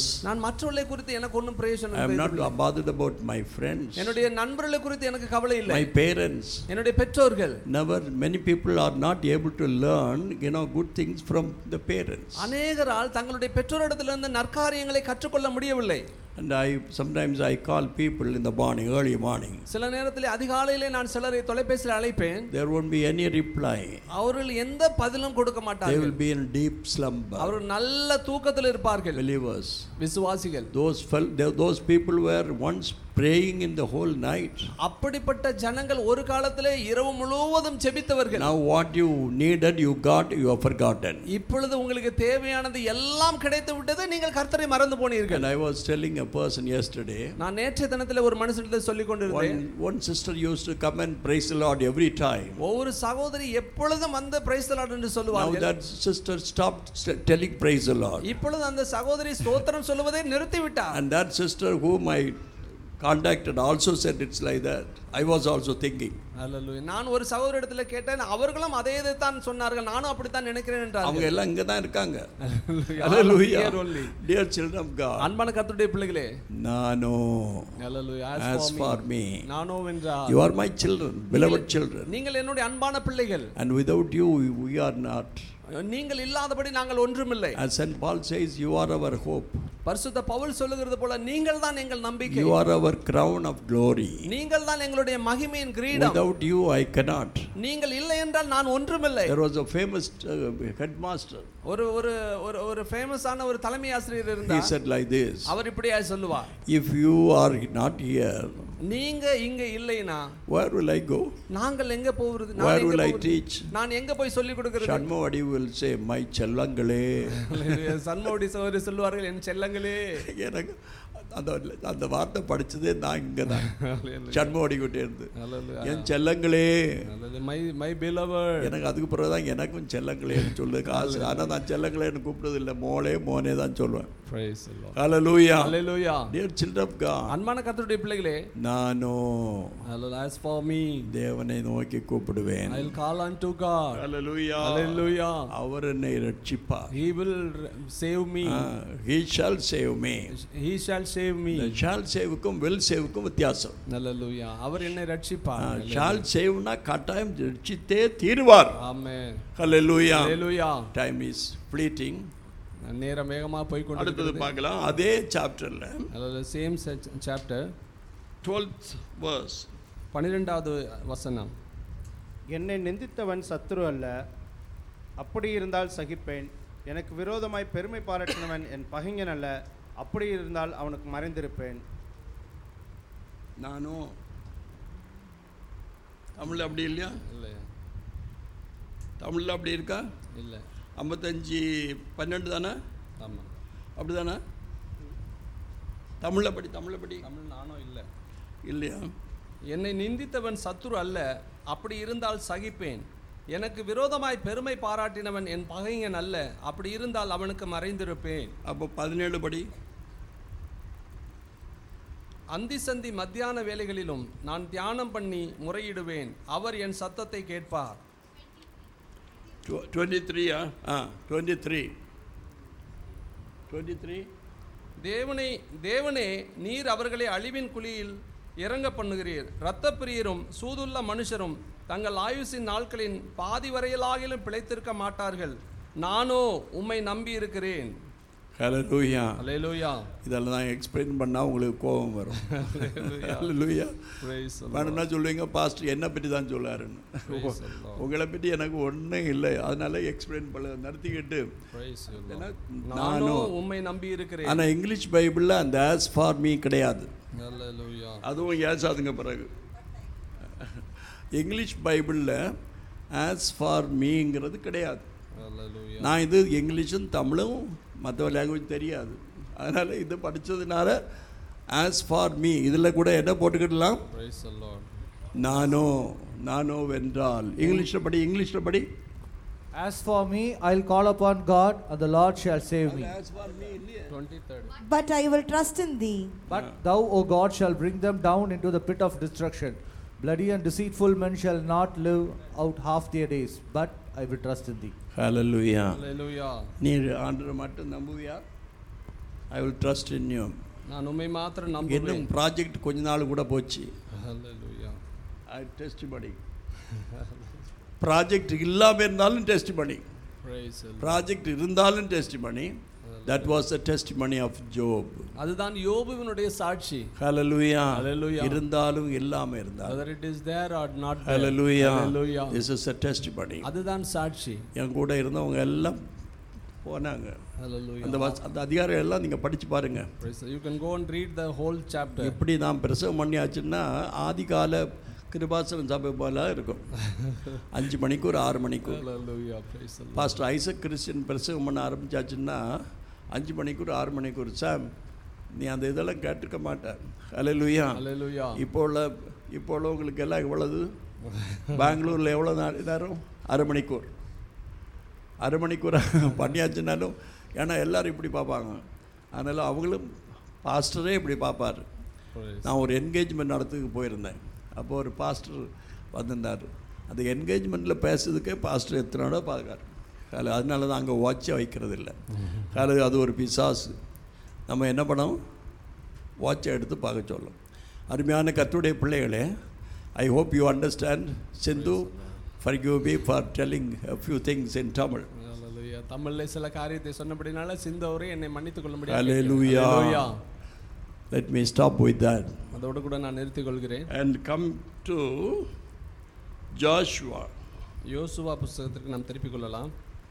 C: others.
D: நான் மற்றவர்களை குறித்து எனக்கு ஒன்றும் பிரயோஜனம்
C: I am not
D: இல்லை.
C: bothered about my friends,
D: என்னுடைய நண்பர்களை குறித்து எனக்கு கவலை இல்லை
C: my parents.
D: என்னுடைய பெற்றோர்கள்
C: Never, many people are not able to learn, you know, good things from the parents.
D: அநேகரால் தங்களுடைய பெற்றோரிடத்திலிருந்து நற்காரியங்களை கற்றுக்கொள்ள முடியவில்லை
C: And I sometimes I call people in the morning, early morning.
D: சில நேரத்தில் அதிகாலையிலே நான் சிலரை தொலைபேசியில் அழைப்பேன்
C: There won't be any reply.
D: அவர்கள் எந்த பதிலும் கொடுக்க
C: They
D: மாட்டார்கள்
C: will be in deep slumber.
D: அவர்கள் நல்ல தூக்கத்தில் இருப்பார்கள்
C: Believers.
D: விசுவாசிகள்
C: Those fel- they- those people were once praying in the whole night.
D: அப்படிப்பட்ட ஜனங்கள் ஒரு காலத்திலே இரவு முழுவதும் ஜெபித்தவர்கள்
C: Now what you needed, you got, you have forgotten.
D: இப்பொழுது உங்களுக்கு தேவையானது எல்லாம் கிடைத்து விட்டது நீங்கள் கர்த்தரை மறந்து போனீர்கள்
C: And I was telling a person yesterday,
D: நான் நேற்றைய தினத்தில் ஒரு மனுஷனிடத்தில் சொல்லிக் கொண்டிருந்தேன்
C: one, one sister used to come and praise the Lord every time.
D: ஒவ்வொரு சகோதரி எப்பொழுதும் வந்து பிரைஸ் என்று
C: Now
D: சொல்லுவார்கள்
C: that sister stopped st- telling praise the Lord.
D: இப்பொழுது அந்த சகோதரி ஸ்தோத்திரம் சொல்லுவதை நிறுத்திவிட்டார்
C: And that sister whom I contacted also said it's like that. I was also thinking.
D: Hallelujah. நான் ஒரு சகோதரி இடத்துல கேட்டேன் அவர்களும் அதே தான் சொன்னார்கள் நானும் அப்படித்தான் நினைக்கிறேன்
C: அவங்க
D: என்றார்கள்
C: எல்லாம் இங்க தான் இருக்காங்க
D: Hallelujah.
C: Hallelujah.
D: Here only.
C: Dear children of God,
D: அன்பான கர்த்தருடைய பிள்ளைகளே
C: நானோ
D: Hallelujah.
C: as for me,
D: நானோ என்றார்
C: you are my children, beloved children.
D: நீங்கள் என்னுடைய அன்பான பிள்ளைகள்
C: And without you, we are not.
D: நீங்கள் இல்லாதபடி நாங்கள் ஒன்றுமில்லை
C: As St. Paul says, you are our hope.
D: பரிசுத்த பவுல் சொல்லுகிறது போல நீங்கள் தான் எங்கள் நம்பிக்கை
C: You are our crown of glory.
D: நீங்கள் தான் எங்களுடைய மகிமையின் கிரீடம்
C: Without you, I cannot.
D: நீங்கள் இல்லை என்றால் நான் ஒன்றுமில்லை
C: There was a famous uh, headmaster.
D: ஒரு ஒரு ஒரு ஒரு ஃபேமஸான ஒரு தலைமை ஆசிரியர்
C: He
D: இருந்தார்
C: said like this
D: அவர் இப்படியா சொல்லுவார்
C: If you are not here,
D: நீங்க இங்க இல்லைனா
C: where will I go?
D: நாங்கள் எங்க போகிறது நான்
C: Where
D: எங்க
C: will I
D: போகிறது?
C: teach?
D: நான் எங்க போய் சொல்லி கொடுக்கிறது
C: Shanmavadi will say, My செல்லங்களே
D: சன்மோடி சோதரி சொல்லுவார்கள் என் செல்லங்களே
C: எனக்கு அந்த அந்த வார்த்தை படிச்சதே நான் இங்கே தான் சண்முகடி கிட்டே இருந்து என் செல்லங்களே
D: மை மை பிலவர்
C: எனக்கு அதுக்கு பிறகு தான் எனக்கும் செல்லங்களேன்னு சொல்லுது காசு ஆனால் நான் செல்லங்களேன்னு கூப்பிடுறது இல்லை மோளே மோனே தான் சொல்லுவேன்
D: price the Lord.
C: Hallelujah
D: Hallelujah.
C: dear children of god
D: அன்பான கர்த்தருடைய பிள்ளைகளே
C: நானோ
D: Hallelujah. as for me
C: தேவனை நோக்கி கூப்பிடுவேன்
D: I'll call unto God
C: ஹalleluya
D: Hallelujah.
C: அவர் என்னை ரட்சிப்பார்
D: he will save me
C: he shall save me
D: he shall save me
C: இந்த ஷால் சேவுக்கும் வெல் சேவுக்கும் வித்தியாசம்
D: Hallelujah. அவர் என்னை ரட்சிப்பார்
C: ஷால் சேவ்னா கட்டாயம் ரட்சித்தே தீருவார்
D: amen
C: hallelujah
D: Hallelujah.
C: Time is fleeting
D: நேரம் வேகமா போய்
C: அடுத்தது
D: கொண்டிருக்கிறது
C: பார்க்கலாம் அதே சாப்டர்ல
D: Hallelujah. Same chapter
C: 12th verse
D: பன்னிரெண்டாவது வசனம்
E: என்னை நிந்தித்தவன் சத்துரு அல்ல அப்படி இருந்தால் சகிப்பேன் எனக்கு விரோதமாய் பெருமை பாராட்டினவன் என் பகைஞன் அல்ல அப்படி இருந்தால் அவனுக்கு மறைந்திருப்பேன்
C: நானும் தமிழ்ல அப்படி இல்லையா
D: இல்லையா
C: தமிழ்ல அப்படி இருக்கா
D: இல்லை
C: ஐம்பத்தஞ்சு பன்னெண்டு தானே
D: ஆமாம்
C: அப்படி தானே தமிழ்ல படி தமிழ்ல படி
D: தமிழ் நானும் இல்லை
C: இல்லையா
D: என்னை நிந்தித்தவன் சத்துரு அல்ல அப்படி இருந்தால் சகிப்பேன் எனக்கு விரோதமாய் பெருமை பாராட்டினவன் என் பகைஞன் அல்ல அப்படி இருந்தால் அவனுக்கு மறைந்திருப்பேன்
C: அப்போ பதினேழு படி
D: அந்தி சந்தி மத்தியான வேலைகளிலும் நான் தியானம் பண்ணி முறையிடுவேன் அவர் என் சத்தத்தை கேட்பார்
C: டுவெண்ட்டி த்ரீயா ஆ டுவெண்ட்டி த்ரீ டுவெண்ட்டி த்ரீ
D: தேவனை தேவனே நீர் அவர்களை அழிவின் குழியில் இறங்க பண்ணுகிறீர் இரத்தப் பிரியரும் சூதுள்ள மனுஷரும் தங்கள் ஆயுசின் நாட்களின் பாதி வரையிலாகிலும் பிழைத்திருக்க மாட்டார்கள் நானோ உம்மை நம்பி இருக்கிறேன்
C: ஹalleluya
D: அலையலூயா
C: இதெல்லாம் தான் எக்ஸ்பிளைன் பண்ணால் உங்களுக்கு கோபம் வரும் ஹalleluya வேணும்னா சொல்லுவீங்க பாஸ்டர் என்னை பற்றி தான் சொல்லாருன்னு உங்களை பற்றி எனக்கு ஒன்றும் இல்லை அதனால எக்ஸ்பிளைன் பண்ண நடத்திக்கிட்டு ஏன்னா
D: நானோ
C: நானும்
D: உம்மை நம்பி இருக்கிறேன்
C: ஆனால் இங்கிலீஷ் பைபிளில் அந்த ஆஸ் ஃபார் மீ கிடையாது
D: Hallelujah.
C: அதுவும் ஏசாதுங்க பிறகு இங்கிலீஷ் பைபிளில் ஆஸ் ஃபார் மீங்கிறது கிடையாது
D: Hallelujah.
C: நான் இது இங்கிலீஷும் தமிழும் மற்ற லாங்குவேஜ் தெரியாது அதனால் இது படித்ததுனால ஆஸ் ஃபார் மீ இதில் கூட என்ன போட்டுக்கிடலாம்
D: Praise the Lord.
C: நானோ நானோ வென்றால் இங்கிலீஷில் படி இங்கிலீஷில் படி
F: As for me, I'll call upon God, and the Lord shall save me.
D: 23rd.
A: But I will trust in thee.
F: But thou, O God, shall bring them down into the pit of destruction. Bloody and deceitful men shall not live out half their days. But I will trust in thee.
C: Hallelujah
D: Hallelujah.
C: நீ ஆண்டரை மட்டும் நம்புவியா I will trust in you
D: நான் உண்மை மாத்திரம்
C: இன்னும்
D: நம்புவேன்
C: ப்ராஜெக்ட் கொஞ்ச நாள் கூட போச்சு
D: Hallelujah.
C: ஐ டெஸ்ட் பண்ணி ப்ராஜெக்ட் இல்லாமல் இருந்தாலும் டெஸ்ட் பண்ணி
D: Praise the Lord.
C: ப்ராஜெக்ட் இருந்தாலும் டெஸ்ட் பண்ணி that was the testimony of Job
D: அதுதான் யோபுவினுடைய சாட்சி
C: ஹalleluya
D: Hallelujah.
C: இருந்தாலும் இல்லாம இருந்தாலும்
D: whether it is there or not there.
C: Hallelujah
D: Hallelujah.
C: this is a testimony
D: அதுதான் சாட்சி
C: என் கூட இருந்தவங்க எல்லாம் போனாங்க
D: Hallelujah.
C: அந்த வச- அந்த அதிகாரம் எல்லாம் நீங்க படிச்சு பாருங்க
D: Praise the- You can go and read the whole chapter.
C: எப்படி நான் பிரசவம் பண்ணியாச்சுன்னா ஆதிகால கிருபாசனம் சபை போல இருக்கும் அஞ்சு மணிக்கு ஒரு ஆறு மணிக்கு
D: Hallelujah. Praise the Lord.
C: Pastor Isaac Christian பிரசவம் பண்ண ஆரம்பிச்சாச்சுன்னா அஞ்சு மணிக்கு ஒரு ஆறு மணிக்கு ஒரு சாம் நீ அந்த இதெல்லாம் கேட்டுக்க மாட்டேன் ஹalleluya
D: Hallelujah.
C: இப்போ உள்ள இப்போ உள்ளவங்களுக்கு எல்லாம் எவ்வளவு பெங்களூரில் எவ்வளோ நாள் நேரம் அரை மணிக்கூர் அரை மணிக்கூர் பண்ணியாச்சுனாலும் ஏன்னா எல்லாரும் இப்படி பார்ப்பாங்க அதனால் அவங்களும் பாஸ்டரே இப்படி பார்ப்பார்
D: Praise.
C: நான் ஒரு என்கேஜ்மெண்ட் நடத்துக்கு போயிருந்தேன் அப்போ ஒரு பாஸ்டர் வந்திருந்தார் அந்த என்கேஜ்மெண்ட்டில் பேசுறதுக்கே பாஸ்டர் எத்தனோட பார்க்காரு அதில் அதனால தான் அங்கே வாட்சை வைக்கிறது இல்லை அதில் அது ஒரு பிசாசு நம்ம என்ன பண்ணோம் வாட்சை எடுத்து பார்க்க சொல்லும் அருமையான கத்துடைய பிள்ளைகளே ஐ ஹோப் யூ அண்டர்ஸ்டாண்ட் சிந்து for you be for telling few things in Tamil
D: Hallelujah. தமிழ்ல சில காரியத்தை சொன்னபடினால சிந்து அவரே என்னை மன்னித்துக் கொள்ளும்படி
C: Hallelujah. Let me stop with that
D: அதோடு கூட நான் நிறுத்திக் கொள்கிறேன்
C: அண்ட் கம் டு ஜாஷுவா
D: யோசுவா புஸ்தகத்திற்கு நாம் திருப்பிக் கொள்ளலாம்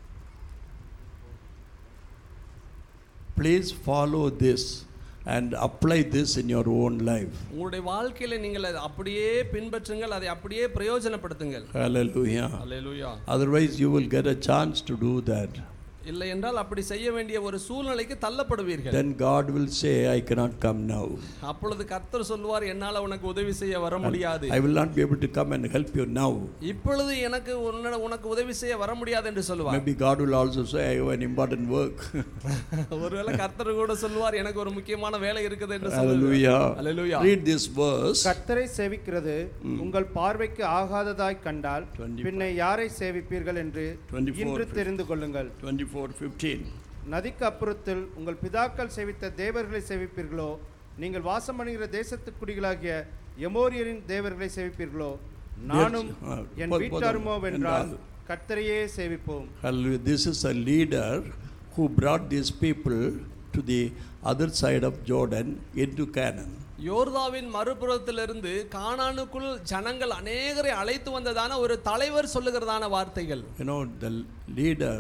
C: Please follow this and apply this in your own life.
D: உங்களுடைய வாழ்க்கையில நீங்கள் அதை அப்படியே பின்பற்றுங்கள் அதை அப்படியே பிரயோஜனப்படுத்துங்கள்
C: Hallelujah.
D: Hallelujah.
C: Otherwise, you will get a chance to do that.
D: இல்லை என்றால் அப்படி செய்ய வேண்டிய ஒரு சூழ்நிலைக்கு தள்ளப்படுவீர்கள்
C: Then God will say, I cannot come now.
D: அப்பொழுது கர்த்தர் சொல்வார் என்னால உனக்கு உதவி செய்ய வர முடியாது
C: I will not be able to come and help you now.
D: இப்பொழுது எனக்கு உன்ன- உனக்கு உதவி செய்ய வர முடியாது என்று சொல்லுவார்
C: Maybe God will also say, I have an important work.
D: ஒருவேளை கர்த்தர் கூட சொல்லுவார் எனக்கு ஒரு முக்கியமான வேலை இருக்குது என்று
C: Hallelujah.
D: Hallelujah.
C: Read this verse.
E: கர்த்தரை சேவிக்கிறது உங்கள் பார்வைக்கு ஆகாததாய் கண்டால்
C: 24.
E: பின்ன யாரை சேவிப்பீர்கள் என்று
C: 24.
E: இன்று தெரிந்து கொள்ளுங்கள்
C: 24 15.
E: நதிக்கு அப்புறத்தில் உங்கள் பிதாக்கள் சேவித்த தேவர்களை சேவிப்பீர்களோ நீங்கள் வாசம் பண்ணுகிற தேசத்து குடிகளாகிய எமோரியரின் தேவர்களை சேவிப்பீர்களோ நானும்
C: ஆ,
E: என்
C: போதும்,
E: வீட்டாருமோ
C: போதும்.
E: வென்றால்
C: என்றால்.
E: கர்த்தரையே சேவிப்போம்
C: Hallelujah. This is a leader who brought these people to the other side of Jordan into Canaan.
D: யோர்தாவின் மறுபுறத்திலிருந்து கானானுக்குள் ஜனங்கள் அநேகரை அழைத்து வந்ததான ஒரு தலைவர் சொல்லுகிறதான வார்த்தைகள்
C: You know, the leader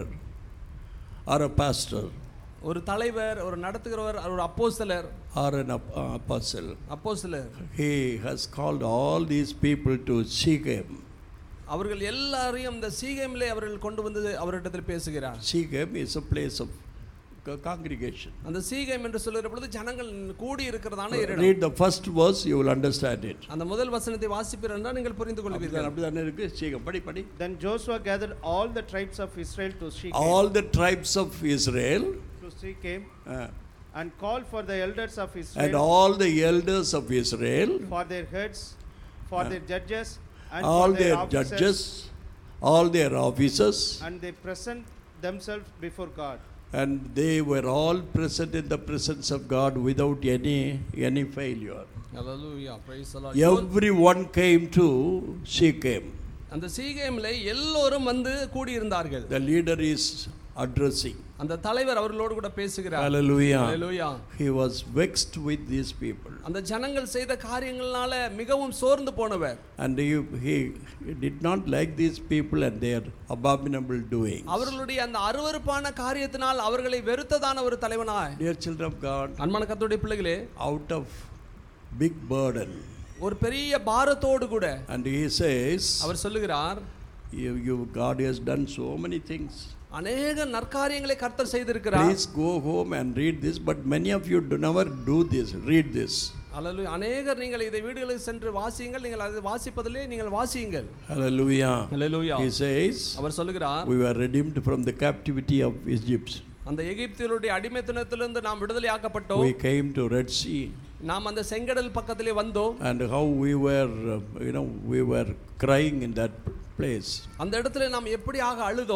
C: or a pastor
D: ஒரு தலைவர் ஒரு நடத்துகிறவர் ஒரு அப்போஸ்தலர்
C: or an ap- uh, apostle,
D: அப்போஸ்தலர்
C: he has called all these people to Shechem.
D: அவர்கள் எல்லாரையும் இந்த சீகேமிலே அவர்கள் கொண்டு வந்து அவரிடத்தில் பேசுகிறார்
C: Shechem is a place of co- congregation.
D: அந்த சீகேம் என்று சொல்லுகிற பொழுது ஜனங்கள் கூடி இருக்கிறதான இடம்
C: Read the first verse, you will understand it.
D: அந்த முதல் வசனத்தை வாசிப்பீர் என்றால் நீங்கள் புரிந்து கொள்வீர்கள்
C: அப்படிதான் அப்படிதானே இருக்கு Shechem. படி படி
E: Then Joshua gathered all the tribes of Israel to Shechem,
C: All the tribes of Israel
E: to Shechem
C: uh,
E: and called for the elders of
C: and
E: Israel
C: all the elders of Israel
E: for their heads, for their judges, and
C: all
E: for their
C: their
E: officers,
C: judges, all their officers,
E: and they present themselves before God.
C: and they were all present in the presence of God without any any failure.
D: Hallelujah, praise the Lord.
C: Everyone came to Shechem.
D: அந்த சீகேமில் எல்லோரும் வந்து கூடியிருந்தார்கள்
C: The leader is addressing.
D: அந்த தலைவர் அவர்களோடு கூட பேசுகிறார்
C: Hallelujah.
D: Hallelujah.
C: He was vexed with these people.
D: அந்த ஜனங்கள் செய்த காரியங்களால மிகவும் சோர்ந்து போனவர்
C: And he, he, he did not like these people and their abominable doings.
D: அவர்களுடைய அந்த அருவருப்பான காரியத்தினால் அவர்களை வெறுத்ததான ஒரு தலைவனாய்
C: Dear children of God,
D: அன்பான கர்த்தருடைய பிள்ளைகளே
C: out of big burden.
D: ஒரு பெரிய பாரத்தோடு கூட
C: And he says,
D: அவர் சொல்லுகிறார்
C: you, you, God has done so many things.
D: அநேக நற்காரியங்களை கர்த்தர் செய்திருக்கிறார்
C: Please go home and read this, but many of you do never do this. Read this.
D: அல்லது அநேகர் நீங்கள் இதை வீடுகளுக்கு சென்று வாசியுங்கள் நீங்கள் அது வாசிப்பதிலே நீங்கள் வாசியுங்கள்
C: Hallelujah.
D: Hallelujah.
C: He says,
D: அவர் சொல்லுகிறார்
C: We were redeemed from the captivity of Egypt.
D: அந்த எகிப்தியருடைய அடிமைத்தனத்திலிருந்து நாம் விடுதலையாக்கப்பட்டோம்
C: We came to Red Sea,
D: நாம் அந்த செங்கடல் பக்கத்திலே வந்தோம்
C: and how we were, uh, you know, we were crying in that place.
D: அந்த இடத்துல நாம் எப்படியாக அழுதோம்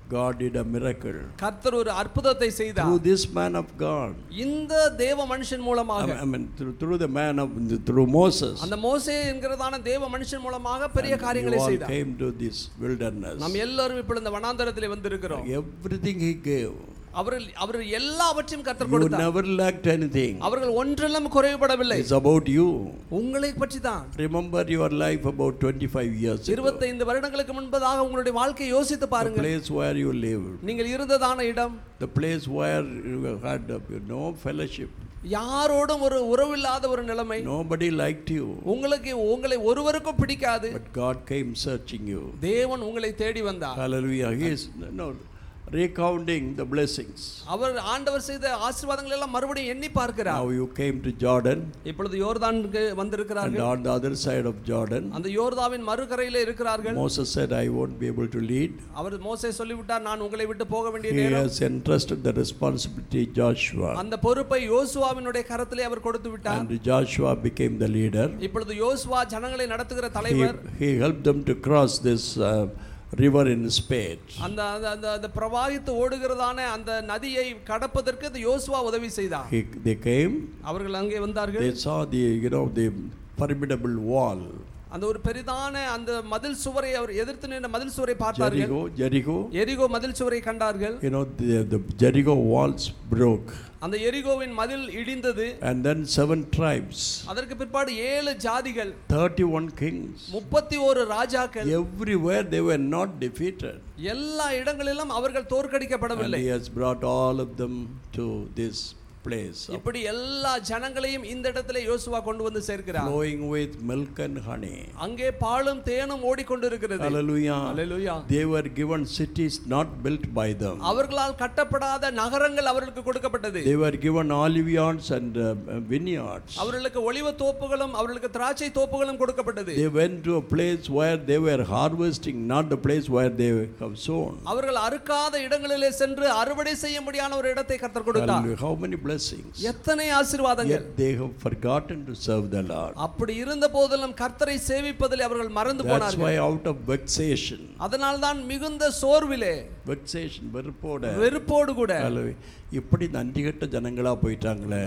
C: God did a miracle
D: கர்த்தர் ஒரு அற்புதத்தை செய்தார்
C: through this man of God.
D: இந்த தேவ மனுஷன்
C: I
D: மூலமாக
C: mean, I mean, through, through the man of through Moses.
D: அந்த மோசே என்கிறதான தேவ மனுஷன் மூலமாக பெரிய
C: And
D: காரியங்களை
C: you all
D: செய்தார்
C: came to this wilderness.
D: நாம் எல்லாரும் இப்ப இந்த வனாந்தரத்திலே வந்திருக்கிறோம்
C: Everything he gave.
D: அவர்கள் அவர் எல்லாவற்றையும் கர்த்தர்
C: You
D: கொடுத்தார்
C: never lacked anything.
D: அவர்கள் ஒன்றெல்லாம் குறைவுபடவில்லை
C: It's about you.
D: உங்களை பற்றி தான்
C: Remember your life about 25 years ago.
D: இருபத்தைந்து வருடங்களுக்கு முன்பதாக உங்களுடைய வாழ்க்கையை யோசித்து
C: The
D: பாருங்கள்
C: place where you lived.
D: நீங்கள் இருந்ததான இடம்
C: The place where you had uh, no fellowship.
D: யாரோடும் ஒரு உறவில்லாத ஒரு நிலைமை
C: Nobody liked you.
D: உங்களுக்கு உங்களை ஒருவருக்கும் பிடிக்காது
C: But God came searching you.
D: தேவன் உங்களை தேடி வந்தார்
C: Hallelujah. He is no, recounting the blessings.
D: அவர் ஆண்டவர் செய்த ஆசீர்வாதங்கள் எல்லாம் மறுபடியும் எண்ணி பார்க்கிறார்
C: Now you came to Jordan
D: இப்பொழுது யோர்தானுக்கு
C: and
D: வந்திருக்கிறார்கள்
C: on the other side of Jordan,
D: அந்த யோர்தாவின் மறுகரையிலே இருக்கிறார்கள்
C: Moses said, I won't be able to lead.
D: அவர் மோசே சொல்லிவிட்டார் நான் உங்களை விட்டு போக வேண்டிய
C: He
D: நேரம்
C: has entrusted the responsibility to Joshua.
D: அந்த பொறுப்பை யோசுவாவினுடைய கரத்திலே அவர் கொடுத்து விட்டார்
C: And Joshua became the leader.
D: இப்பொழுது யோசுவா ஜனங்களை நடத்துகிற
C: He,
D: தலைவர்
C: he helped them to cross this uh, river in Spade.
D: அந்த அந்த- அந்த அந்த பிரவாகித்து ஓடுகிறதான அந்த நதியை கடப்பதற்கு இந்த யோசுவா உதவி செய்தார்
C: He, they came,
D: அவர்கள் அங்கே வந்தார்கள்
C: they saw the, you know, the formidable wall.
D: அந்த ஒரு பெரிதான அந்த மதில் சுவரை அவர் எதிர்த்து நின்ற மதில் சுவரை பார்த்தார்கள்
C: Jericho, Jericho,
D: எரிகோ மதில் சுவரை கண்டார்கள்
C: you know, the, the Jericho walls broke.
D: அந்த எரிகோவின் மதில் இடிந்தது
C: And then seven tribes,
D: அதற்கு பிற்பாடு ஏழு ஜாதிகள்
C: 31 kings.
D: முப்பத்தி ஒரு ராஜாக்கள்
C: Everywhere they were not defeated.
D: எல்லா இடங்களிலும் அவர்கள்
C: And
D: தோற்கடிக்கப்படவில்லை
C: he has brought all of them to this place of
D: இப்படி எல்லா ஜனங்களையும் இந்த இடத்துல யோசுவா கொண்டு வந்து சேர்க்கிறார்
C: flowing with milk and honey.
D: அங்கே பாலும் தேனும் ஓடிக்கொண்டிருக்கிறது
C: Hallelujah.
D: Hallelujah
C: They were given cities not built by them.
D: அவர்களால் கட்டப்படாத நகரங்கள் அவர்களுக்கு கொடுக்கப்பட்டது
C: They were given oliveyards and uh, vineyards.
D: அவர்களுக்கு ஒளிவ தோப்புகளும் அவர்களுக்கு திராட்சை தோப்புகளும் கொடுக்கப்பட்டது
C: They went to a place where they were harvesting, not the place where they have sown.
D: அவர்கள் அறுக்காத இடங்களிலே சென்று அறுவடை செய்ய முடியாத ஒரு இடத்தை கர்த்தர் கொடுத்தார்
C: Hallelujah. How many blessings?
D: எத்தனை ஆசீர்வாதங்கள்
C: Yet they have forgotten to serve the Lord.
D: அப்படி இருந்த போதிலும் கர்த்தரை சேவிப்பதில் அவர்கள் மறந்து
C: That's
D: போனார்கள்
C: why out of vexation,
D: அதனால்தான் மிகுந்த சோர்விலே
C: vexation, வெறுப்போட
D: வெறுப்போடு கூட
C: Hallelujah. இப்படி நன்றி கெட்ட ஜனங்களா போயிட்டாங்களே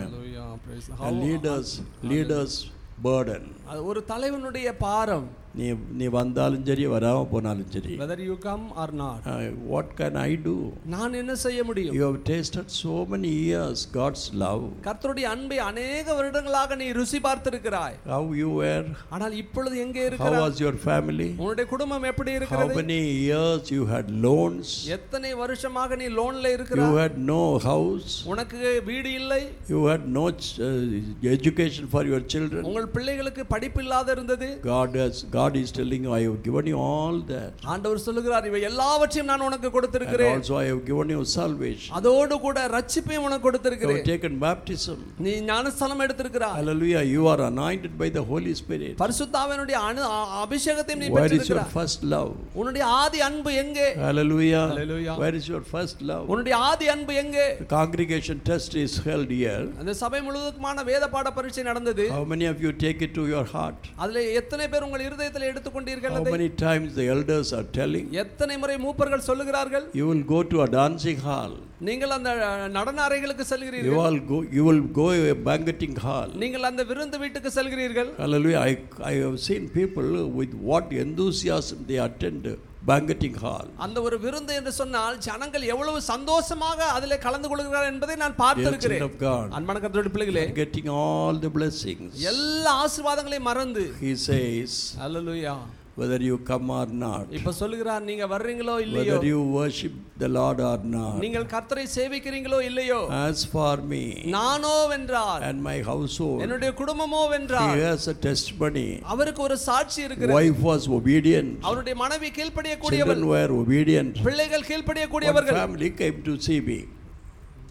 C: லீடர்ஸ் லீடர்ஸ் பேர்டன்
D: அது ஒரு தலைவனுடைய பாரம்
C: நீ நீ வந்தாலும் சரி வராம போனாலும் சரி
D: whether you come or not
C: what can I do
D: நான் என்ன செய்ய முடியும்
C: you have tasted so many years God's love
D: கர்த்தருடைய அன்பை அநேக வருடங்களாக நீ ருசி பார்த்திருக்கிறாய்
C: ஹவ் யூ வேர்
D: ஆனால் இப்பொழுது எங்கே
C: ஹவ்
D: இருக்கிறாய்
C: வாஸ் யுவர் ஃபேமிலி
D: உன்னுடைய குடும்பம் எப்படி
C: ஹவ்
D: இருக்கிறது
C: many years you had loans
D: எத்தனை வருஷமாக நீ லோன்ல
C: யூ
D: இருக்கிறாய்
C: ஹேட் நோ ஹவுஸ்
D: உனக்கு வீடு இல்லை
C: you had no education for your children
D: உங்கள் பிள்ளைகளுக்கு படிப்பு இல்லாத இருந்தது
C: God has God is telling you, I have given you all that.
D: ஆண்டவர் சொல்லுகிறார் இவை எல்லாவற்றையும் நான் உனக்கு
C: And
D: கொடுத்திருக்கிறேன்
C: also I have given you salvation.
D: அதோடு கூட ரட்சிப்பையும் உனக்கு
C: You have
D: கொடுத்திருக்கிறேன்
C: taken baptism.
D: நீ ஞானஸ்தானம் எடுத்திருக்கிறாய்
C: Hallelujah. You are anointed by the Holy Spirit.
D: பரிசுத்தாவினுடைய அணு அ- அபிஷேகத்தையும் நீ
C: Where is your
D: பெற்றிருக்கிறாய்
C: first love?
D: உன்னுடைய ஆதி அன்பு எங்கே
C: Hallelujah.
D: Hallelujah.
C: Where is your first love?
D: உன்னுடைய ஆதி அன்பு எங்கே
C: The congregation test is held here.
D: அந்த சபை முழுவதுக்குமான வேத பாட பரீட்சை நடந்தது
C: How many of you take it to your heart?
D: அதுல எத்தனை பேர் உங்கள் இருதயத்தில் எடுத்துக்கொண்டீர்கள்
C: How
D: அதை?
C: many times the elders are telling?
D: எத்தனை முறை மூப்பர்கள் சொல்லுகிறார்கள்
C: You will go to a dancing hall.
D: நீங்கள் அந்த அஹ், நடன அறைகளுக்கு
C: You
D: செல்கிறீர்கள்
C: all go. You will go to a banqueting hall.
D: நீங்கள் அந்த விருந்து வீட்டுக்கு செல்கிறீர்கள்
C: Hallelujah. I, I have seen people with what enthusiasm they attend banqueting hall.
D: அந்த ஒரு விருந்து என்று சொன்னால் ஜனங்கள் எவ்வளவு சந்தோஷமாக அதிலே கலந்து கொள்கிறார்கள் என்பதை நான்
C: Dear children
D: பார்த்திருக்கிறேன்
C: of God,
D: அன்பான கர்த்தருடைய பிள்ளைகளே
C: getting all the blessings.
D: எல்லா ஆசீர்வாதங்களையும் மறந்து
C: He says,
D: hallelujah
C: whether you come or not,
D: இப்ப சொல்லுகிறார் நீங்க வர்றீங்களோ இல்லையோ
C: whether you worship the Lord or not,
D: நீங்கள் கர்த்தரை சேவிக்கிறீங்களோ இல்லையோ
C: as for me
D: நானோ வென்றார்
C: and my household,
D: என்னுடைய குடும்பமோ
C: he
D: வென்றார்
C: has a testimony.
D: அவருக்கு ஒரு சாட்சி இருக்கிறது
C: Wife was obedient,
D: அவருடைய மனைவி கீழ்ப்படியக்கூடியவர்
C: children were obedient.
D: பிள்ளைகள்
C: One
D: கீழ்ப்படியக்கூடியவர்கள்
C: family came to see me.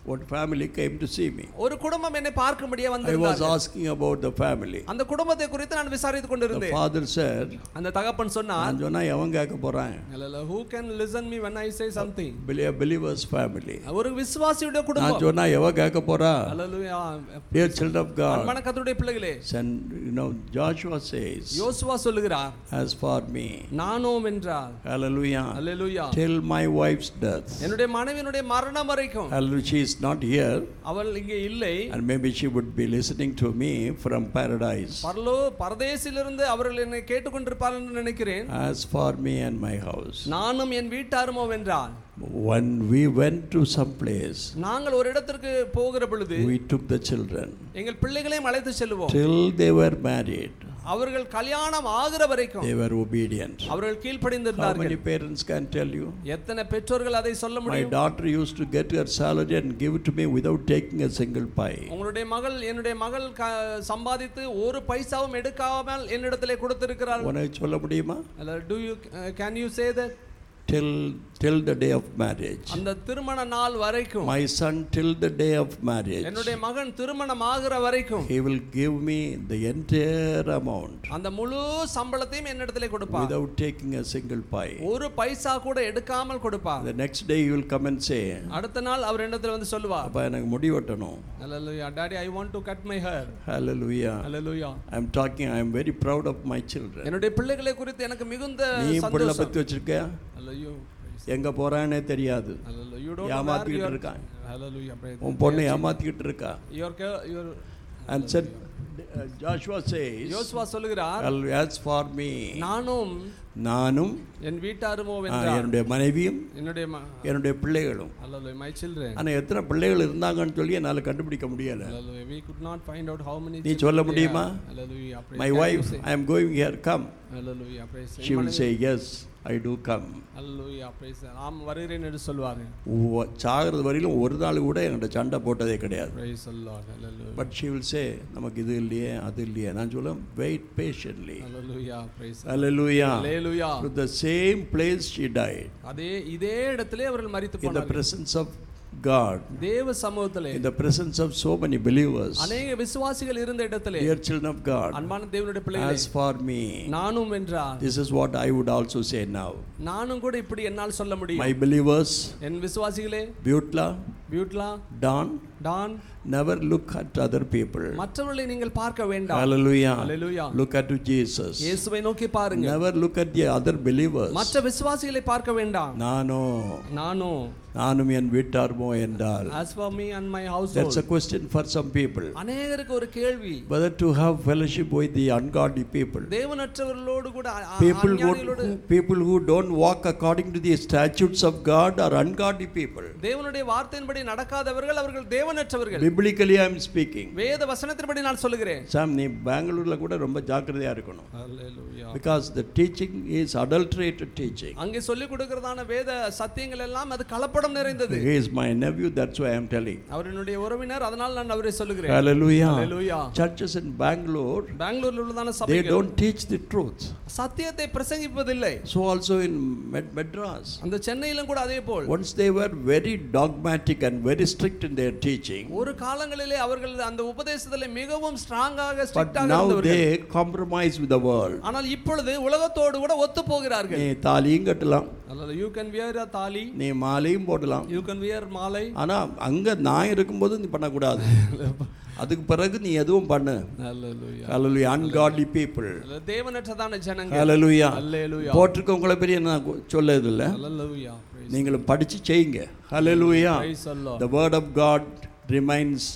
C: one family came to see me.
D: ஒரு குடும்பம் என்னை பார்க்கும்படியே
C: I was
D: வந்திருந்தார்கள்
C: asking about the family.
D: அந்த குடும்பத்தை குறித்து நான் விசாரித்துக்
C: The
D: கொண்டிருந்தேன்
C: father said,
D: அந்த தகப்பன் சொன்னார்
C: நான் சொன்னா எவன் கேட்க போறான்
D: who can listen me when i say something
C: Belie- believers family.
D: ஒரு விசுவாசியுடைய
C: நான்
D: குடும்பம்
C: சொன்னா எவன் கேட்க போறா
D: ஹalleluya
C: Dear children of God,
D: அன்பான கர்த்தருடைய பிள்ளைகளே
C: and you know, Joshua says,
D: யோசுவா சொல்லுகிறார்
C: as for me,
D: நானும் என்றார்
C: hallelujah,
D: hallelujah
C: till my wife's death.
D: என்னுடைய மனைவியினுடைய மரணம் வரைக்கும்
C: Hallelujah, she is not here,
D: அவள் இங்கே இல்லை
C: and maybe she would be listening to me from paradise.
D: பரலோ பரதேசிலிருந்து அவர்கள் என்னை கேட்டுக்கொண்டிருப்பார்கள் என்று நினைக்கிறேன்
C: As for me and my house,
D: நானும் என் வீட்டாருமோ வென்றால்
C: when we went to some place,
D: நாங்கள் ஒரு இடத்திற்கு போகிற பொழுது
C: we took the children
D: எங்கள் பிள்ளைகளையும் அழைத்து செல்வோம்
C: till they were married.
D: அவர்கள் கல்யாணம் ஆகிற வரைக்கும்
C: They were obedient.
D: அவர்கள்
C: How
D: கீழ்ப்படிந்திருந்தார்கள்
C: many parents can tell you?
D: எத்தனை பெற்றோர்கள் அதை சொல்ல
C: My
D: முடியும்
C: daughter used to get her salary and give it to me without taking a single pie.
D: உங்களுடைய மகள் என்னுடைய மகள் க- சம்பாதித்து ஒரு பைசாவும் எடுக்காமல் என்னிடத்திலே கொடுத்திருக்கிறாள்
C: உனக்கு சொல்ல முடியுமா
D: to you can you say that
C: till till the day of marriage
D: அந்த திருமண நாள் வரைக்கும்
C: my son till the day of marriage
D: என்னுடைய மகன் திருமணம் ஆகிற வரைக்கும்
C: he will give me the entire amount
D: அந்த முழு சம்பளத்தையும் என்னிடத்திலே கொடுப்பார்
C: without taking a single pie
D: ஒரு பைசா கூட எடுக்காமல் கொடுப்பார்
C: the next day he will come and say
D: அடுத்த நாள் அவர் என்னிடத்தில் வந்து சொல்லுவார்
C: அப்பா எனக்கு முடி வெட்டணும்
D: Hallelujah daddy i want to cut my hair
C: hallelujah
D: Hallelujah
C: i'm talking i'm very proud of my children
D: என்னுடைய பிள்ளைகளை குறித்து எனக்கு மிகுந்த
C: நீ பிள்ளை
D: சந்தோஷம்
C: பத்தி வச்சிருக்க
D: Hallelujah
C: எங்க போறானே தெரியாது
D: Hallelujah you don't know where
C: ஏமாத்திக்கிட்டு
D: you are
C: இருக்கான்
D: Hallelujah praise
C: உன் பொண்ணு ஏமாத்திக்கிட்டு இருக்கா
D: your ca- your
C: and said uh, Joshua says
D: யோசுவா சொல்லுகிறார்
C: "Well, as for me
D: நானும்
C: நானும்
D: என் வீட்டாருமோ
C: ஆ,
D: வென்றார்
C: என்னுடைய மனைவியும்
D: என்னுடைய ம-
C: என்னுடைய பிள்ளைகளும்
D: Hallelujah my children
C: ஆனா எத்தனை பிள்ளைகள் இருந்தாங்கன்னு சொல்லி என்னால கண்டுபிடிக்க முடியல
D: Hallelujah we could not find out how many
C: நீ
D: children
C: சொல்ல
D: they
C: முடியுமா?
D: have. Hallelujah praise
C: my
D: Can you
C: wife
D: say-
C: i am going here come
D: Hallelujah praise
C: she will say yes i do come
D: Hallelujah praise ஆம் வருகிறேன் என்று சொல்வார்கள்
C: ஒ- சாகிறது வரையிலும் ஒரு நாள் கூட என்கிட்ட சண்டை போட்டதே கிடையாது
D: praise the lord hallelujah
C: but she will say நமக்கு இது இல்லையே அது இல்லையே நான் சொல்லுவேன் wait patiently
D: hallelujah praise the Lord.
C: hallelujah
D: hallelujah
C: to the same place she died
D: அதே இதே இடத்திலே அவர்கள் மரித்து
C: in the
D: போனார்கள்
C: presence of God
D: தேவ சமூகத்திலே
C: in the presence of so many believers
D: அநேக விசுவாசிகள் இருந்த இடத்திலே
C: dear children of God
D: அன்பான தேவனுடைய பிள்ளைகளே
C: as for me
D: நானும் என்றார்
C: this is what I would also say now
D: நானும் கூட இப்படி என்னால் சொல்ல முடியும்
C: my believers
D: என் விசுவாசிகளே
C: Butla
D: பியூட்லா
C: Don
D: don
C: never look at other people
D: மற்றவர்களை நீங்கள் பார்க்க வேண்டாம்
C: hallelujah
D: Hallelujah.
C: look at to Jesus
D: இயேசுவை நோக்கி பாருங்க
C: never look at the other believers
D: மற்ற விசுவாசிகளை பார்க்க வேண்டாம்
C: நானோ
D: நானும்
C: நானும் என் வீட்டார்மோ என்றால்
D: as for me and my
C: that's
D: household
C: a question for some people
D: அநேகருக்கு ஒரு கேள்வி
C: whether to have fellowship with the ungodly people
D: தேவனற்றவர்களோடு கூட அ- அ-
C: people who,
D: அஞ்ஞானிகளோடு
C: who people who don't walk according to the statutes of God are ungodly people
D: தேவனுடைய வார்த்தையின்படி நடக்காதவர்கள் அவர்கள் தேவனற்றவர்கள்
C: biblically i am speaking
D: வேத வசனத்தின்படி நான் சொல்லுகிறேன்
C: சாம் நீ பெங்களூர்ல கூட ரொம்ப ஜாக்கிரதையா இருக்கணும்
D: Hallelujah.
C: because the teaching is adulterated teaching
D: அங்கே சொல்லிக் கொடுக்கிறதான வேத சத்தியங்கள் எல்லாம் அது கலப்படம் நிறைந்தது
C: he is my nephew that's why i am telling
D: அவர் என்னுடைய உறவினர் அதனால் நான் அவரை சொல்லுகிறேன்
C: hallelujah
D: Hallelujah.
C: churches in bangalore
D: பெங்களூர்ல உள்ளதான
C: they
D: சபைகள்
C: don't teach the truth
D: சத்தியத்தை பிரசங்கிப்பதில்லை
C: so also in Med- madras
D: அந்த சென்னையிலும் கூட அதே போல்
C: once they were very dogmatic and very strict in their teaching
D: ஒரு காலங்களிலே அவர்கள் அந்த உபதேசத்திலே மிகவும் ஸ்ட்ராங்காக
C: but
D: ஸ்ட்ரிக்டாக
C: now
D: இருந்தவர்கள்
C: they compromise with the world
D: ஆனால் இப்பொழுது உலகத்தோடு கூட ஒத்து போகிறார்கள்
C: நீ தாலியும் கட்டலாம்
D: யூ கேன் வியர் அ தாலி
C: நீ மாலையும் போடலாம்
D: யூ கேன் வியர் மாலை
C: ஆனா அங்க நான் இருக்கும்போது நீ பண்ணக்கூடாது அதுக்கு பிறகு நீ எதுவும் பண்ணு
D: Hallelujah.
C: hallelujah ungodly people
D: தேவனற்றதான ஜனங்கள்
C: hallelujah
D: Hallelujah.
C: போட்டிருக்கவங்களை பெரிய நான் சொல்லது இல்லை
D: Hallelujah. Praise
C: நீங்களும் படிச்சு செய்யுங்க hallelujah
D: Praise the Lord.
C: the word of god remains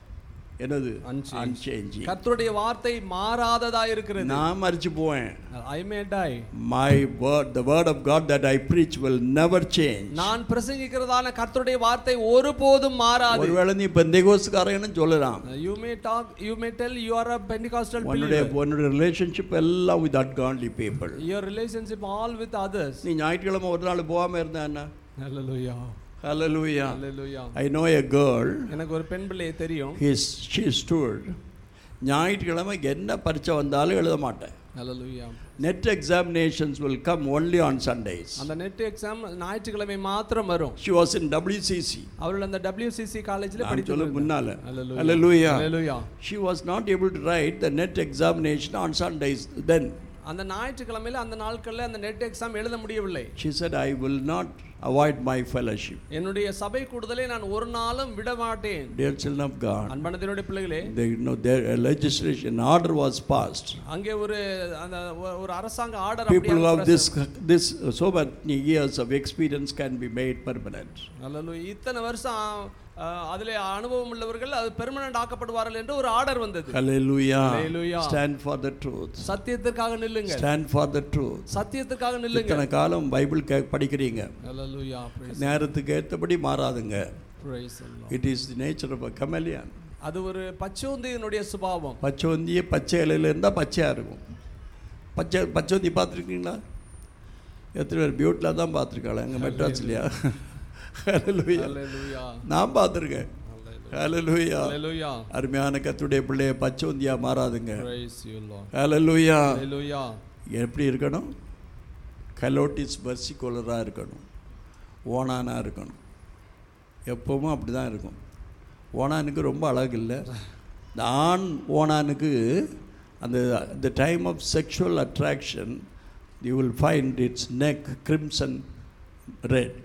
C: என்னது
D: Unchanged.
C: unchanging
D: கர்த்தருடைய வார்த்தை மாறாததா இருக்கிறது
C: நான் மறிச்சு போவேன்
D: I may die
C: my word the word of god that i preach will never change
D: நான் பிரசங்கிக்கிறதான கர்த்தருடைய வார்த்தை ஒருபோதும் மாறாது
C: ஒருவேளை நீ பெந்தைகோஸ்காரன்னு சொல்லலாம்
D: you may talk you may tell you are a Pentecostal
C: உன்னுடைய
D: பிலீவர்
C: உன்னுடைய ரிலேஷன்ஷிப் எல்லாம் with ungodly people
D: your relationship all with others
C: நீ ஞாயிற்றுக்கிழமை ஒரு நாள் போகாம இருந்தா என்ன
D: ஹalleluya
C: hallelujah
D: hallelujah
C: i know a girl
D: எனக்கு ஒரு பெண் பிள்ளை தெரியும்
C: his she stood ஞாயிற்றுக்கிழமை என்ன பரீட்சை வந்தாலும் எழுத மாட்டேன்
D: Hallelujah.
C: Net examinations will come only on Sundays.
D: அந்த நெட் எக்ஸாம் ஞாயிற்றுக்கிழமை மாத்திரம் வரும்
C: She was in WCC.
D: அவர்கள் அந்த WCC காலேஜ்ல
C: நான்
D: படித்து
C: சொல்ல முன்னால.
D: Hallelujah.
C: Hallelujah.
D: Hallelujah.
C: She was not able to write the net examination on Sundays then.
D: அந்த ஞாயிற்றுக்கிழமையில அந்த நாட்கள்ல அந்த நெட் எக்ஸாம் எழுத முடியவில்லை
C: She said, I will not avoid my fellowship.
D: என்னுடைய சபை கூடுதலை நான் ஒரு நாளும் விட மாட்டேன்
C: Dear children of God,
D: அன்பானதனுடைய பிள்ளைகளே
C: they, you know, their legislation order was passed.
D: அங்கே ஒரு அந்த ஒ- ஒரு அரசாங்க order
C: People who have this, this so many years of experience can be made permanent.
D: இத்தனை வருஷம் அஹ், அதிலே அனுபவம் உள்ளவர்கள் அது பெர்மனன்ட் ஆக்கப்படுவார்கள் என்று ஒரு ஆர்டர் வந்தது
C: Hallelujah.
D: Hallelujah.
C: Stand for the truth.
D: சத்தியத்திற்காக நில்லுங்க
C: Stand for the truth.
D: சத்தியத்திற்காக நில்லுங்க
C: இத்தனை காலம் பைபிள் கே படிக்கிறீங்க
D: Hallelujah. Praise,
C: நேரத்துக்கு ஏற்றபடி மாறாதுங்க
D: praise the Lord.
C: It is the nature of a chameleon
D: அது ஒரு பச்சோந்தியினுடைய சுபாவம்
C: பச்சோந்தியே பச்சை இலையில இருந்தால் பச்சையாக இருக்கும் பச்சை பச்சோந்தி பார்த்துருக்கீங்களா எத்தனை பேர் பியூட்டில் தான் பார்த்துருக்காளே எங்கள் மெட்ராஸ்லையா ஹalleluya
D: Hallelujah.
C: நான் பார்த்துருக்கேன் ஹalleluya
D: Hallelujah.
C: அருமையான கத்துடைய பிள்ளைய பச்சோந்தியாக மாறாதுங்க
D: Praise you, Lord.
C: Hallelujah
D: Hallelujah.
C: எப்படி இருக்கணும் கலோட்டிஸ் பர்சிகோலராக இருக்கணும் ஓனானாக இருக்கணும் எப்பவும் அப்படி தான் இருக்கும் ஓனானுக்கு ரொம்ப அழகு இல்லை இந்த ஆண் ஓனானுக்கு அந்த the time of sexual attraction you will find its neck crimson red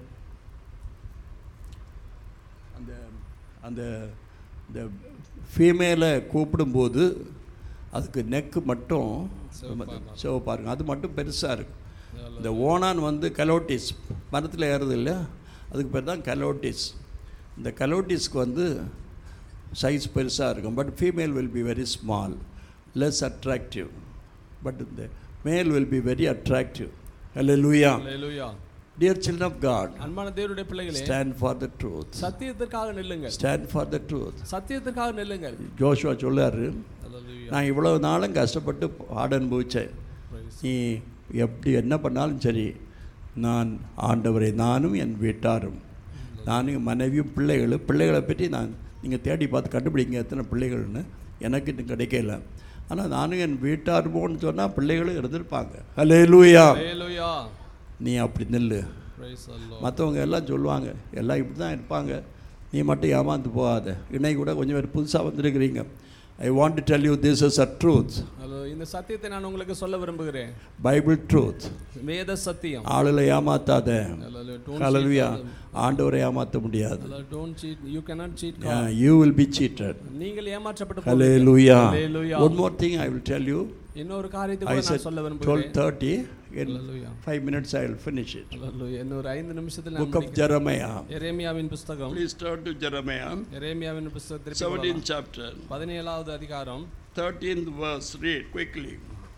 C: அந்த அந்த இந்த ஃபீமேலை கூப்பிடும்போது அதுக்கு நெக்கு மட்டும் சிவப்பாக இருக்கும் அது மட்டும் பெருசாக இருக்கும் இந்த ஓனான் வந்து கலோட்டிஸ் மரத்தில் ஏறுது இல்லையா அதுக்கு பேர் தான் கலோட்டிஸ் இந்த கலோட்டிஸ்க்கு வந்து சைஸ் பெருசாக இருக்கும் but female will be very small less attractive but இந்த male will be very attractive hallelujah
D: Hallelujah.
C: Dear children of god
D: அன்பான தேவனுடைய பிள்ளைகளே
C: stand for the truth
D: சத்தியத்திற்காக நில்லுங்க
C: stand for the truth
D: சத்தியத்திற்காக நில்லுங்க
C: ஜோஷுவா சொல்லாரு
D: Hallelujah.
C: நான் இவ்வளவு நாளும் கஷ்டப்பட்டு பாட அனுபவிச்சேன்
D: Praise.
C: நீ எப்படி என்ன பண்ணாலும் சரி நான் ஆண்டவரை நானும் என் வீட்டாரும் நானும் என் மனைவியும் பிள்ளைகளும் பிள்ளைகளை பற்றி நான் நீங்கள் தேடி பார்த்து கண்டுபிடிங்க எத்தனை பிள்ளைகள்னு எனக்கு இன்னும் கிடைக்கல ஆனால் நானும் என் வீட்டாருமோன்னு சொன்னால் பிள்ளைகளும் இருந்திருப்பாங்க ஹலே லூயா
D: Hallelujah.
C: நீ அப்படி நில்லு
D: Praise the Lord.
C: மற்றவங்க எல்லாம் சொல்லுவாங்க எல்லாம் இப்படி தான் இருப்பாங்க நீ மட்டும் ஏமாந்து போகாத இணை கூட கொஞ்சம் பேர் புதுசாக வந்திருக்கிறீங்க I want to tell you this is a truth
D: Hello. இந்த சத்தியத்தை நான் உங்களுக்கு சொல்ல விரும்புகிறேன்
C: பைபிள் ட்ரூத்
D: வேத சத்தியம்
C: ஆளுகளை ஏமாத்தாத
D: Hallelujah. Don't
C: hallelujah
D: cheat God.
C: ஆண்டவரை ஏமாற்ற முடியாது
D: Hallelujah. Don't cheat. You cannot cheat God.
C: You will be cheated
D: நீங்கள் ஏமாற்றப்பட்டு
C: ஹalleluya
D: Hallelujah.
C: one more thing i will tell you
D: இன்னொரு காரியத்தை
C: i
D: கூட
C: said
D: நான் சொல்ல விரும்புகிறேன்
C: 12:30 in
D: Hallelujah.
C: 5 minutes i will finish it
D: Hallelujah. இன்னொரு ஐந்து நிமிஷத்தில்
C: book
D: நான்
C: of
D: முடிக்கிறேன்.
C: jeremiah
D: எரேமியாவின் புஸ்தகம்
C: please turn to jeremiah
D: எரேமியாவின் புஸ்தகத்திற்கு
C: 17th
D: போகலாம்.
C: chapter
D: பதினேழாவது அதிகாரம்
C: 13th verse read quickly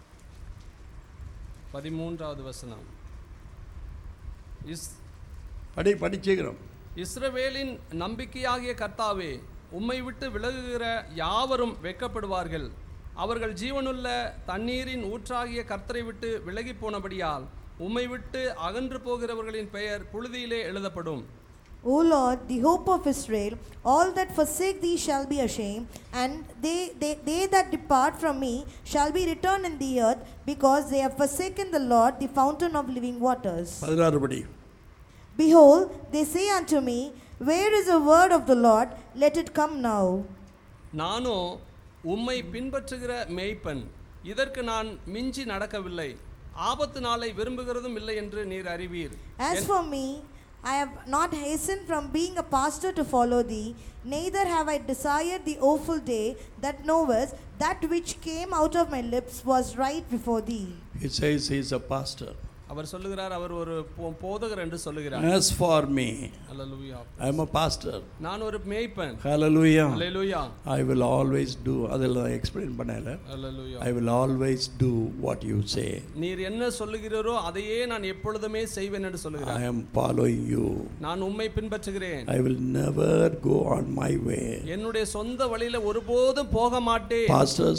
D: பதிமூன்றாவது வசனம் இஸ்
C: படி படிச்சுக்கிறோம்
D: இஸ்ரவேலின் நம்பிக்கையாகிய கர்த்தாவே உம்மை விட்டு விலகுகிற யாவரும் வெட்கப்படுவார்கள் அவர்கள் ஜீவனுள்ள தண்ணீரின் ஊற்றாகிய கர்த்தரை விட்டு விலகி போனபடியால் உம்மை விட்டு அகன்று போகிறவர்களின் பெயர் புழுதியிலே எழுதப்படும்
A: O Lord, the hope of Israel, all that forsake thee shall be ashamed, and they, they, they that depart from me shall be returned in the earth, because they have forsaken the Lord, the fountain of living waters.
C: பதினாறு படி
A: Behold, they say unto me, Where is the word of the Lord? Let it come now.
D: நானோ உம்மை பின்பற்றுகிற மேய்ப்பன் இதற்கு நான் மிஞ்சி நடக்கவில்லை ஆபத்து நாளை விரும்புகிறதும் இல்லை என்று நீர் அறிவீர்
A: As for me, I have not hastened from being a pastor to follow thee, neither have I desired the awful day that knowest that which came out of my lips was right before thee.
C: he says he is a pastor
D: அவர் சொல்லுகிறார் அவர் ஒரு போ- போதகர் என்று சொல்லுகிறார்
C: as for me
D: hallelujah
C: i am a pastor
D: நான் ஒரு மேய்ப்பன்
C: hallelujah
D: hallelujah
C: I will always do அதில் நான் எக்ஸ்பிளைன் பண்ணல
D: அல்லேலூயா
C: I will always do what you say.
D: நீர் என்ன சொல்லுகிறீரோ அதையே நான் எப்பொழுதுமே செய்வேன் என்று
C: I
D: சொல்லுகிறார்
C: am following you.
D: நான் உம்மை பின்பற்றுகிறேன்
C: I will never go on my way.
D: என்னுடைய சொந்த வழியில ஒருபோதும் போக மாட்டேன்
C: Pastors,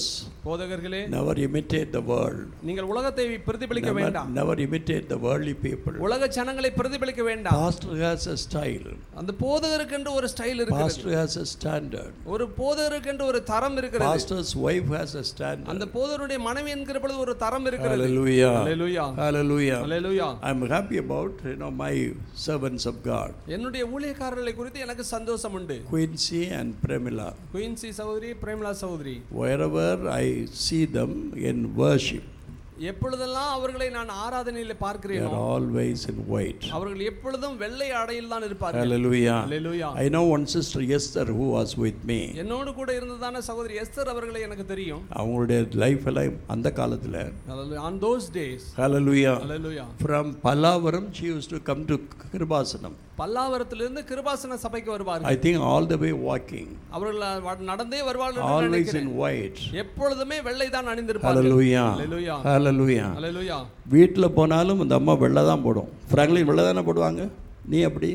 D: போதகர்களே
C: Never imitate the world.
D: நீங்கள் உலகத்தை பிரதிபலிக்க
C: Never,
D: வேண்டாம்
C: never imitate the worldly people.
D: உலக ஜனங்களை பிரதிபலிக்க வேண்டாம்
C: Pastor has a style.
D: அந்த போதகருக்கென்று ஒரு ஸ்டைல் இருக்கிறது
C: Pastor has a standard.
D: ஒரு போதகருக்கென்று ஒரு தரம் இருக்கிறது
C: Pastor's wife has a standard.
D: அந்த போதருடைய மனைவி என்கிற பொழுது ஒரு தரம் இருக்கிறது
C: Hallelujah.
D: Hallelujah.
C: Hallelujah.
D: Hallelujah.
C: I'm happy about you know my servants of God,
D: என்னுடைய ஊழியக்காரர்களை குறித்து எனக்கு சந்தோஷம் உண்டு
C: Quincy and Premila.
D: குயின்சி சகோதரி பிரேமலா சகோதரி
C: Wherever I see them in worship,
D: எப்பொழுதெல்லாம் அவர்களை நான் ஆராதனையில்
C: they
D: பார்க்கிறேனோ
C: are always in white.
D: அவர்கள் எப்பொழுதும் வெள்ளை ஆடையில் தான் இருப்பார்கள்
C: Hallelujah.
D: Hallelujah.
C: I know one sister Esther who was with me.
D: என்னோடு கூட இருந்ததான சகோதரி எஸ்தர் அவர்களை எனக்கு தெரியும்
C: அவங்களுடைய லைஃப் எல்லாம் அந்த காலத்தில்
D: on those days
C: Hallelujah.
D: Hallelujah.
C: From Pallavaram, she used to come to Kirbasanam.
D: பல்லாவரத்திலிருந்து கிருபாசன சபைக்கு வருவார்கள்
C: I think all the way walking,
D: அவர்கள் வ- நடந்தே வருவார்கள் என்று
C: always in
D: நினைக்கிறேன்.
C: white.
D: எப்பொழுதுமே வெள்ளை தான் அணிந்திருப்பார்கள்
C: Hallelujah.
D: Hallelujah.
C: Hallelujah.
D: Hallelujah.
C: வீட்டில் போனாலும் அந்த அம்மா வெள்ளை தான் போடும் ஃப்ராங்க்லின் வெள்ளை தானே போடுவாங்க நீ அப்படி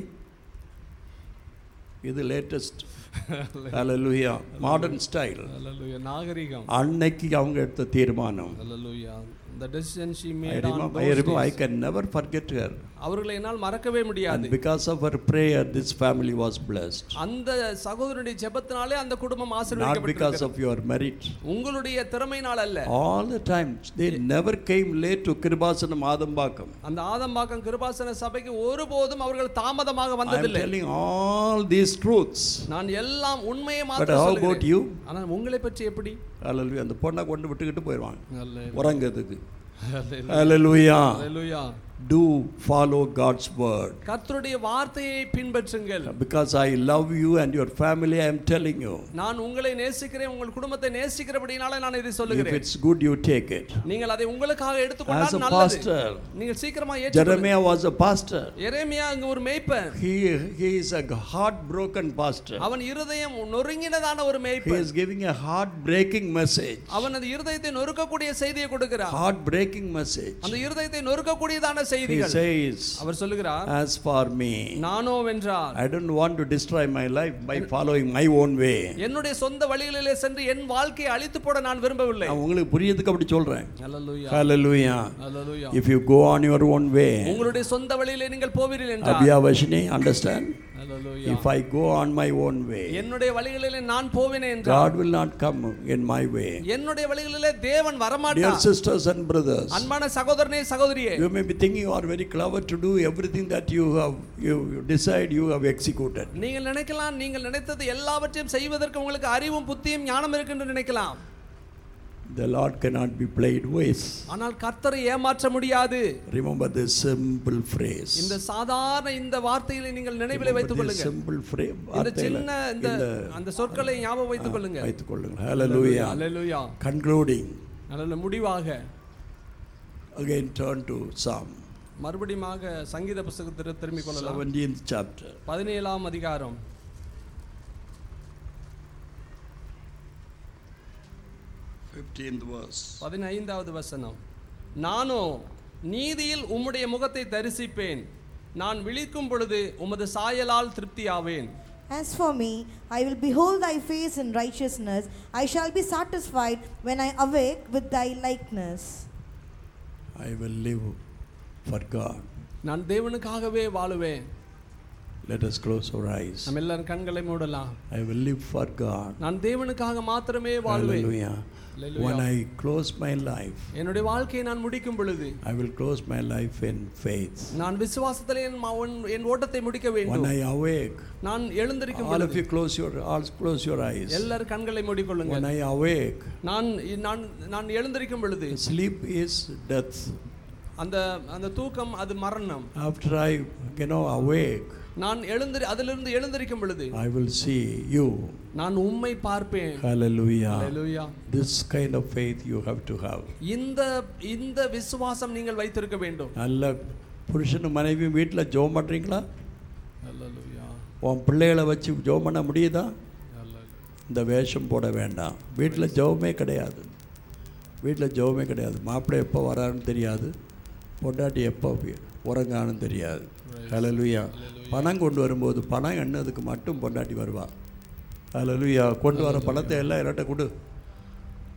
C: இது latest Hallelujah. Modern style
D: Hallelujah. நாகரிகம்
C: அன்னைக்கு அவங்க எடுத்த தீர்மானம்
D: Hallelujah. The decision she
C: I
D: made on
C: remember, I
D: those
C: remember, I
D: days.
C: can never forget her.
D: அவர்களை என்னால் மறக்கவே முடியாது
C: And because of her prayer, this family was blessed.
D: அந்த சகோதரனுடைய ஜெபத்தினாலே அந்த குடும்பம்
C: Not because
D: ஆசீர்வதிக்கப்பட்டிருக்கிறது
C: of your merit.
D: உங்களுடைய திறமையினால் அல்ல
C: All the time, they never came late to Kirbasanam Adambakam.
D: அந்த ஆதம்பாக்கம் கிருபாசன சபைக்கு ஒருபோதும் அவர்கள் தாமதமாக
C: I am
D: வந்ததில்லை
C: telling all these truths.
D: நான் எல்லாம் உண்மையை
C: But
D: மாத்திரம்
C: how about
D: சொல்லுகிறேன்
C: you?
D: ஆனால் உங்களை பற்றி எப்படி
C: Hallelujah. அந்த பொண்ணை கொண்டு விட்டுக்கிட்டு போயிடுவாங்க
D: Hallelujah.
C: உறங்கிறதுக்கு
D: Hallelujah.
C: Hallelujah.
D: Hallelujah.
C: Do follow God's word.
D: கர்த்தருடைய வார்த்தையை பின்பற்றுங்கள்
C: Because I love you and your family, I am telling you.
D: நான் உங்களை நேசிக்கிறேன் உங்கள் குடும்பத்தை நேசிக்கிறபடினால நான் இதை
C: If
D: சொல்லுகிறேன்
C: it's good, you take it.
D: நீங்கள் அதை உங்களுக்காக
C: As
D: எடுத்துக்கொண்டால்
C: a
D: நல்லது
C: pastor,
D: நீங்கள் சீக்கிரமா ஏற்றுக்கொள்ளுங்கள்
C: Jeremiah was a pastor.
D: எரேமியா அங்க ஒரு மேய்ப்பன்
C: He, he is a heartbroken pastor.
D: அவன் இருதயம் நொறுங்கினதான ஒரு
C: He
D: மேய்ப்பன்
C: is giving a heartbreaking message.
D: அவன் அந்த இருதயத்தை நொறுக்கக்கூடிய செய்தியை கொடுக்கிறான்
C: Heartbreaking message.
D: அந்த இருதயத்தை நொறுக்கக்கூடியதான
C: He
D: செய்திகள்
C: says,
D: அவர் சொல்லுகிறார்
C: As for me,
D: நானோ வென்றார்
C: I don't want to destroy my life by following my own way.
D: என்னுடைய சொந்த வழிகளிலே சென்று என் வாழ்க்கையை அழித்து போட நான் விரும்பவில்லை
C: நான் உங்களுக்கு புரியதுக்கு அப்படி சொல்றேன்
D: Hallelujah.
C: Hallelujah.
D: Hallelujah.
C: If you go on your own way,
D: உங்களுடைய சொந்த வழியிலே நீங்கள் போவீர்கள் என்றார்
C: Abhiya Vashini, understand?
D: Hallelujah.
C: If I go on my own way,
D: என்னுடைய வழிகளிலே நான் போவேனே என்றார்
C: God will not come in my way.
D: என்னுடைய வழிகளிலே தேவன்
C: Dear
D: வரமாட்டார்
C: sisters and brothers,
D: அன்பான சகோதரனே சகோதரியே
C: you may be thinking you are very clever to do everything that you have you, you decide you have executed.
D: நீங்கள் நினைக்கலாம் நீங்கள் நினைத்தது எல்லாவற்றையும் செய்வதற்கு உங்களுக்கு அறிவும் புத்தியும் ஞானம் இருக்கு என்று நினைக்கலாம்
C: The Lord cannot be played with.
D: ஆனால் கர்த்தரை ஏமாற்ற முடியாது
C: Remember this simple phrase.
D: இந்த சாதாரண இந்த வார்த்தைகளை நீங்கள் நினைவிலே வைத்துக்
C: Remember this
D: கொள்ளுங்க
C: simple phrase.
D: இந்த
C: வார்த்தையில
D: சின்ன இந்த
C: இந்த
D: அந்த சொற்களை ஞாபகம் வைத்துக் கொள்ளுங்க
C: வைத்துக் கொள்ளுங்கள். Hallelujah.
D: அல்லேலூயா
C: Concluding,
D: நல்ல முடிவாக
C: again turn to Psalm
D: மறுபடியுமாக சங்கீத புஸ்தகத்திற்கு திரும்பிக் கொள்ளலாம்
C: 17th chapter.
D: பதினேழாம் அதிகாரம்
C: 15th verse.
D: பதினைந்தாவது வசனம் நானோ நீதியில் உம்முடைய முகத்தை தரிசிப்பேன் நான் விழிக்கும் பொழுது உமது சாயலால் திருப்தியாவேன்
A: As for me, I will behold thy face in righteousness. I shall be satisfied when I awake with thy likeness.
C: I will live for God.
D: நான் தேவனுக்காகவே வாழுவேன்
C: Let us close our eyes.
D: நம்ம எல்லாரும் கண்களை மூடலாம்
C: I will live for God.
D: நான் தேவனுக்காக மாத்திரமே வாழ்வேன்
C: Hallelujah.
D: Hallelujah.
C: When I close my life,
D: என்னுடைய வாழ்க்கையை நான் முடிக்கும் பொழுது
C: I will close my life in faith.
D: நான் விசுவாசத்திலே என் ம- உன்- என் ஓட்டத்தை முடிக்க
C: When
D: வேண்டும்
C: I awake,
D: நான் எழுந்திருக்கும்
C: all of
D: பொழுது
C: you close your all close your eyes.
D: எல்லாரும் கண்களை மூடிக்கொள்ளுங்க
C: When I awake,
D: நான் நான் நான் எழுந்திருக்கும் பொழுது
C: sleep is death.
D: அந்த அந்த தூக்கம் அது மரணம்
C: After I, you know, awake,
D: நான் எழுந்திரு அதிலிருந்து எழுந்திருக்கும் பொழுது
C: I will see you.
D: நான் உம்மை பார்ப்பேன்
C: Hallelujah.
D: Hallelujah.
C: This kind of faith you have to have.
D: இந்த இந்த விசுவாசம் நீங்கள் வைத்திருக்க வேண்டும்
C: நல்ல புருஷனும் மனைவியும் வீட்டில் ஜோம் பண்ணுறீங்களா
D: Hallelujah.
C: உன் பிள்ளைகளை வச்சு ஜோம் பண்ண முடியுதா
D: Hallelujah.
C: இந்த வேஷம் போட வேண்டாம் வீட்டில் ஜெபமே கிடையாது வீட்டில் ஜெபமே கிடையாது மாப்பிள்ளை எப்போ வரான்னு தெரியாது பொண்டாட்டி எப்போ உறங்கான்னு தெரியாது ஹalleluya பணம் கொண்டு வரும்போது பணம் எண்ணதுக்கு மட்டும் பொண்டாட்டி வருவா ஹalleluya கொண்டு வர பணத்தை எல்லாம் என்கிட்ட கொடு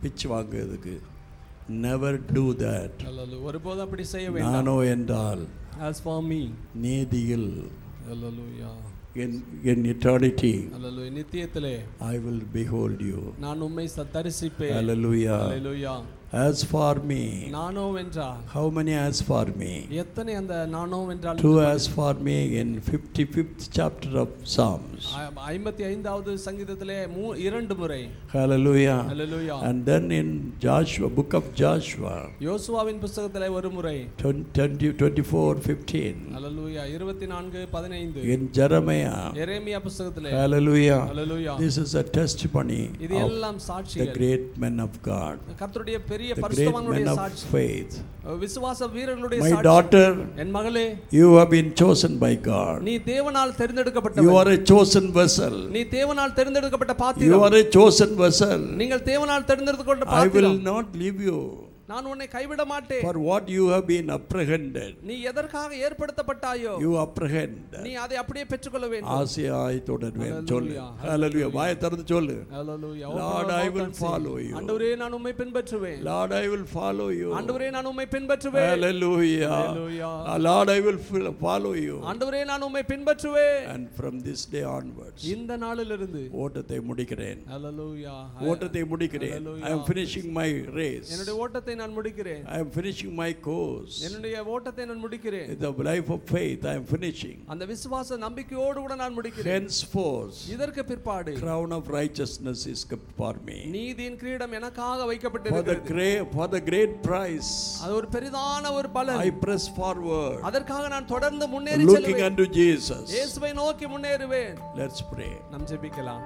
C: பிச்சு வாங்குறதுக்கு நெவர் டூ தட்
D: Hallelujah. ஒருபோதும் அப்படி செய்ய வேண்டாம்
C: நானோ என்றால்
D: as for me
C: நீதியில்
D: Hallelujah.
C: என் என் இட்டர்னிட்டி
D: Hallelujah. நித்தியத்திலே
C: ஐ வில் behold you
D: நான் உம்மை ச- தரிசிப்பேன்
C: hallelujah
D: Hallelujah.
C: as for me
D: நானோ வென்றால்
C: how many as for me
D: எத்தனை அந்த நானோ வென்றால்
C: two as for me in 55th chapter of psalms
D: ஐம்பத்தி ஐந்தாவது சங்கீதத்திலே மூ இரண்டு முறை
C: hallelujah
D: Hallelujah.
C: and then in joshua book of joshua
D: யோசுவாவின் புஸ்தகத்திலே ஒரு முறை
C: 20, 24 15
D: Hallelujah. இருபத்தி நான்கு பதினைந்து
C: in jeremiah
D: எரேமியா புஸ்தகத்திலே
C: hallelujah
D: Hallelujah.
C: this is a testimony
D: இது
C: of
D: எல்லாம்
C: the
D: சாட்சிகள்
C: great men of god
D: கர்த்தருடைய பெரிய
C: the great
D: பரிசுத்தவானுடைய
C: men of
D: சாட்சி
C: faith
D: விசுவாச வீரர்களுடைய
C: my
D: சாட்சி
C: daughter
D: என் மகளே
C: you have been chosen by god
D: நீ தேவனால்
C: you
D: தெரிந்தெடுக்கப்பட்டவள்
C: are a chosen vessel
D: நீ தேவனால் தெரிந்தெடுக்கப்பட்ட
C: you
D: பாத்திரம்
C: are a chosen vessel
D: நீங்கள் தேவனால் தெரிந்தெடுக்கப்பட்ட
C: i will
D: பாத்திரம்
C: not leave you
D: நான் உன்னை கைவிட மாட்டேன்
C: for what you have been apprehended
D: நீ எதற்காக ஏற்படுத்தப்பட்டாயோ
C: you apprehend
D: நீ அதை அப்படியே பெற்றுக்கொள்ள வேண்டும்
C: ஆசையாய் தொடர்வேன் சொல்லு
D: Hallelujah.
C: ஹalleluya வாயை திறந்து சொல்லு
D: Hallelujah.
C: Lord,
D: Open
C: I
D: your
C: will
D: mouth and say,
C: follow you.
D: ஆண்டவரே நான் உம்மை பின்பற்றுவேன்
C: lord i will follow you
D: ஆண்டவரே நான் உம்மை பின்பற்றுவேன்
C: hallelujah
D: Hallelujah.
C: Ah, lord i will fil- follow you
D: ஆண்டவரே நான் உம்மை பின்பற்றுவேன்
C: and from this day onwards
D: இந்த நாளிலிருந்து
C: ஓட்டத்தை முடிக்கிறேன்
D: Hallelujah.
C: ஓட்டத்தை முடிக்கிறேன்
D: Hallelujah.
C: i am finishing my race
D: என்னுடைய ஓட்டத்தை நான் முடிக்கிறேன்
C: i am finishing my course
D: என்னுடைய ஓட்டத்தை நான் முடிக்கிறேன்
C: the life of faith i am finishing
D: அந்த விசுவாச நம்பிக்கையோடு கூட நான் முடிக்கிறேன்
C: henceforth
D: இதற்கு பிற்பாடு
C: crown of righteousness is kept for me
D: நீதியின் கிரீடம் எனக்காக
C: for the
D: வைக்கப்பட்டிருக்கிறது
C: great for the great price
D: அது ஒரு பெரிதான ஒரு பலன்
C: i press forward
D: அதற்காக நான் தொடர்ந்து முன்னேறி
C: looking
D: செல்வேன்
C: unto jesus
D: இயேசுவை நோக்கி முன்னேறுவேன்
C: let's pray
D: நாம் ஜெபிக்கலாம்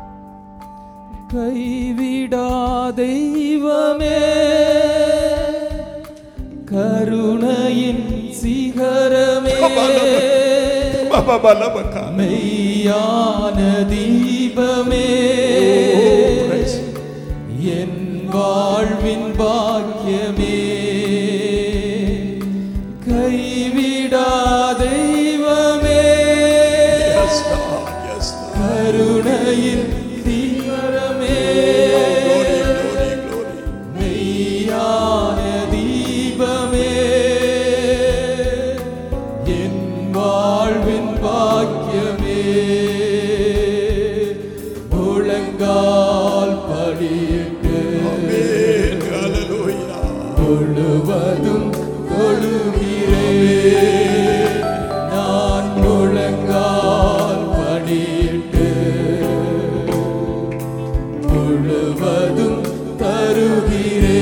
B: கைவிடா தெய்வமே கருணையின் சிகரமே மெய்யான தீபமே என் வாழ்வின் பாக்கியமே கைவிடா தெய்வமே
C: yes lord yes lord
B: கருணையின் தீவிரமே
C: glory glory glory
B: மெய்யான தீபமே என் வாழ்வின் பாக்கியமே முழங்கால் படியிட்டு
C: amen hallelujah
B: முழுவதும் தொழுகிறே நான் முழங்கால் படியிட்டு முழுவதும் தருகிறே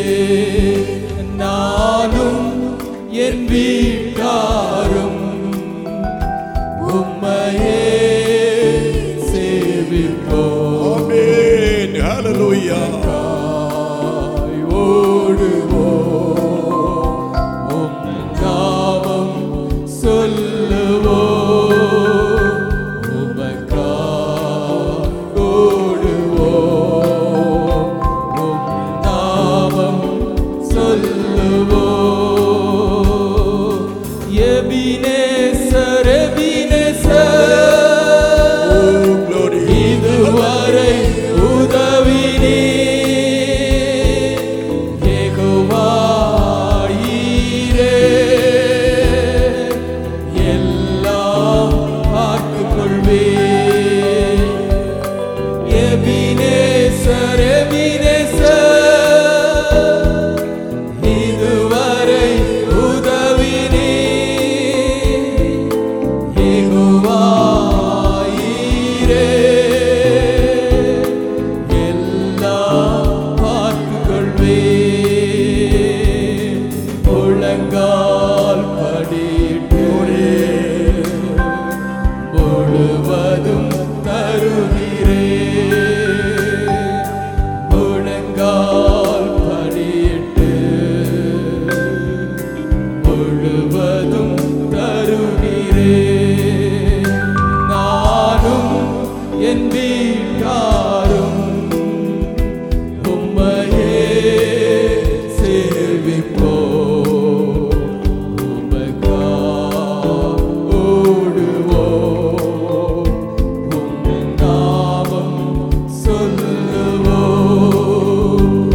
B: நானும் என் வீட்டாரும் உம்மையே சேவிப்போ
C: amen hallelujah
B: ஓடுவோ உம் நாமம் சொல்லுவோ உமக்கா ஓடுவோ உம் நாமம் சொல்லுவோ எபினேசர் எபினேசர்
C: oh glory
B: இதுவரை உதவினே யெகோவாயீரே எல்லாம் பார்த்துக்கொள்வே எபினேசர் எபினேசர் இதுவரை உதவினே யெகோவாயீரே எல்லாம் பார்த்துக்கொள்வே முழங்கால் படிட்டு முழுவதும் தருகிறே முழங்கால் படிட்டு முழுவதும் தருகிறே நானும் என் வீட்டாரும் உம்மையே சேவிப்போ உமக்கா ஓடுவோ உம் நாமம் சொல்லுவோ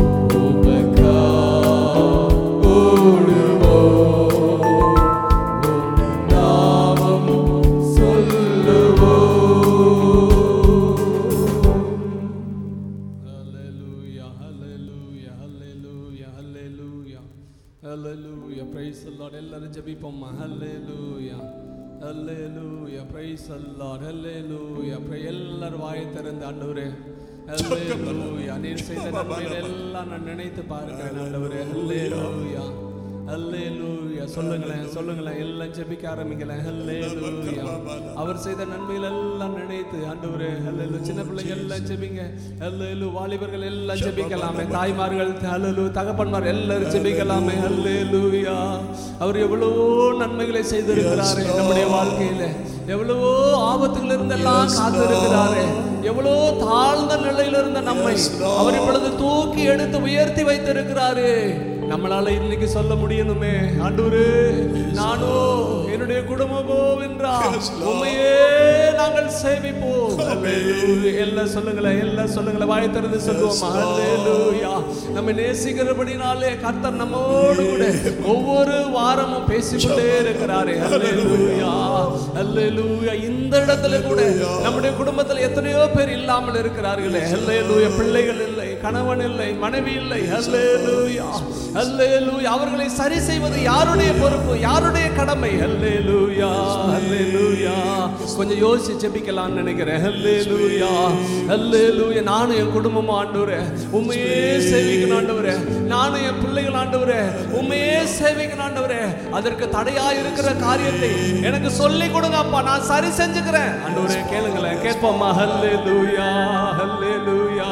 D: Hallelujah. Praise the Lord. எல்லாரும் ஜெபிப்போம்மா. Hallelujah. Hallelujah. Praise the Lord. Hallelujah. Pray எல்லாரும் வாயை திறந்து ஆண்டவரே Hallelujah. நீர் செய்த நன்மைகள் எல்லாம் நான் நினைத்து பார்க்கிறேன் ஆண்டவரே Hallelujah. Hallelujah. சொல்லுங்களேன் சொல்லுங்களேன் எல்லாம் ஜெபிக்க ஆரம்பிங்களேன் Hallelujah. அவர் செய்த நன்மைகள் எல்லாம் நினைத்து ஆண்டவரே Hallelujah. சின்ன பிள்ளைங்க எல்லாம் ஜெபிங்க Hallelujah. வாலிபர்கள் எல்லாம் ஜெபிக்கலாமே தாய்மார்கள் Hallelujah. தகப்பன்மார் எல்லாரும் ஜெபிக்கலாமே Hallelujah. அவர் எவ்வளவோ நன்மைகளை செய்திருக்கிறாரே நம்முடைய வாழ்க்கையில எவ்வளவோ ஆபத்துகள் இருந்தெல்லாம் காத்திருக்கிறாரே எவ்வளோ தாழ்ந்த நிலையில இருந்த நம்மை அவர் இப்பொழுது தூக்கி எடுத்து உயர்த்தி வைத்திருக்கிறாரு நம்மளால இன்னைக்கு சொல்ல முடியணுமே ஆண்டவரே நானோ என்னுடைய குடும்பமோ என்றால் உண்மையே நாங்கள் சேவிப்போம் Hallelujah. எல்லாம் சொல்லுங்களேன் எல்லாம் சொல்லுங்களேன் வாய் திறந்து சொல்லுவோம் Hallelujah. நம்ம நேசிக்கிறபடினாலே கர்த்தர் நம்மோடு கூட ஒவ்வொரு வாரமும் பேசிக்கொண்டே இருக்கிறாரே Hallelujah. Hallelujah. இந்த இடத்துல கூட நம்முடைய குடும்பத்தில் எத்தனையோ பேர் இல்லாமல் இருக்கிறார்களே Hallelujah. பிள்ளைகள் இல்லை கணவன் இல்லை மனைவி இல்லை Hallelujah. Hallelujah. அவர்களை சரி செய்வது யாருடைய பொறுப்பு யாருடைய கடமை Hallelujah. Hallelujah. கொஞ்சம் யோசிச்சு ஜெபிக்கலாம்னு நினைக்கிறேன் Hallelujah. Hallelujah. நானும் என் குடும்பமும் ஆண்டவரே உண்மையே சேவிக்கணும் ஆண்டவரே நானும் என் பிள்ளைகள் ஆண்டவரே உண்மையே சேவிக்கணும் ஆண்டவரே அதற்கு தடையா இருக்கிற காரியத்தை எனக்கு சொல்லி கொடுங்க அப்பா நான் சரி செஞ்சுக்கிறேன் ஆண்டவரே கேளுங்களேன் கேட்போம்மா Hallelujah. Hallelujah.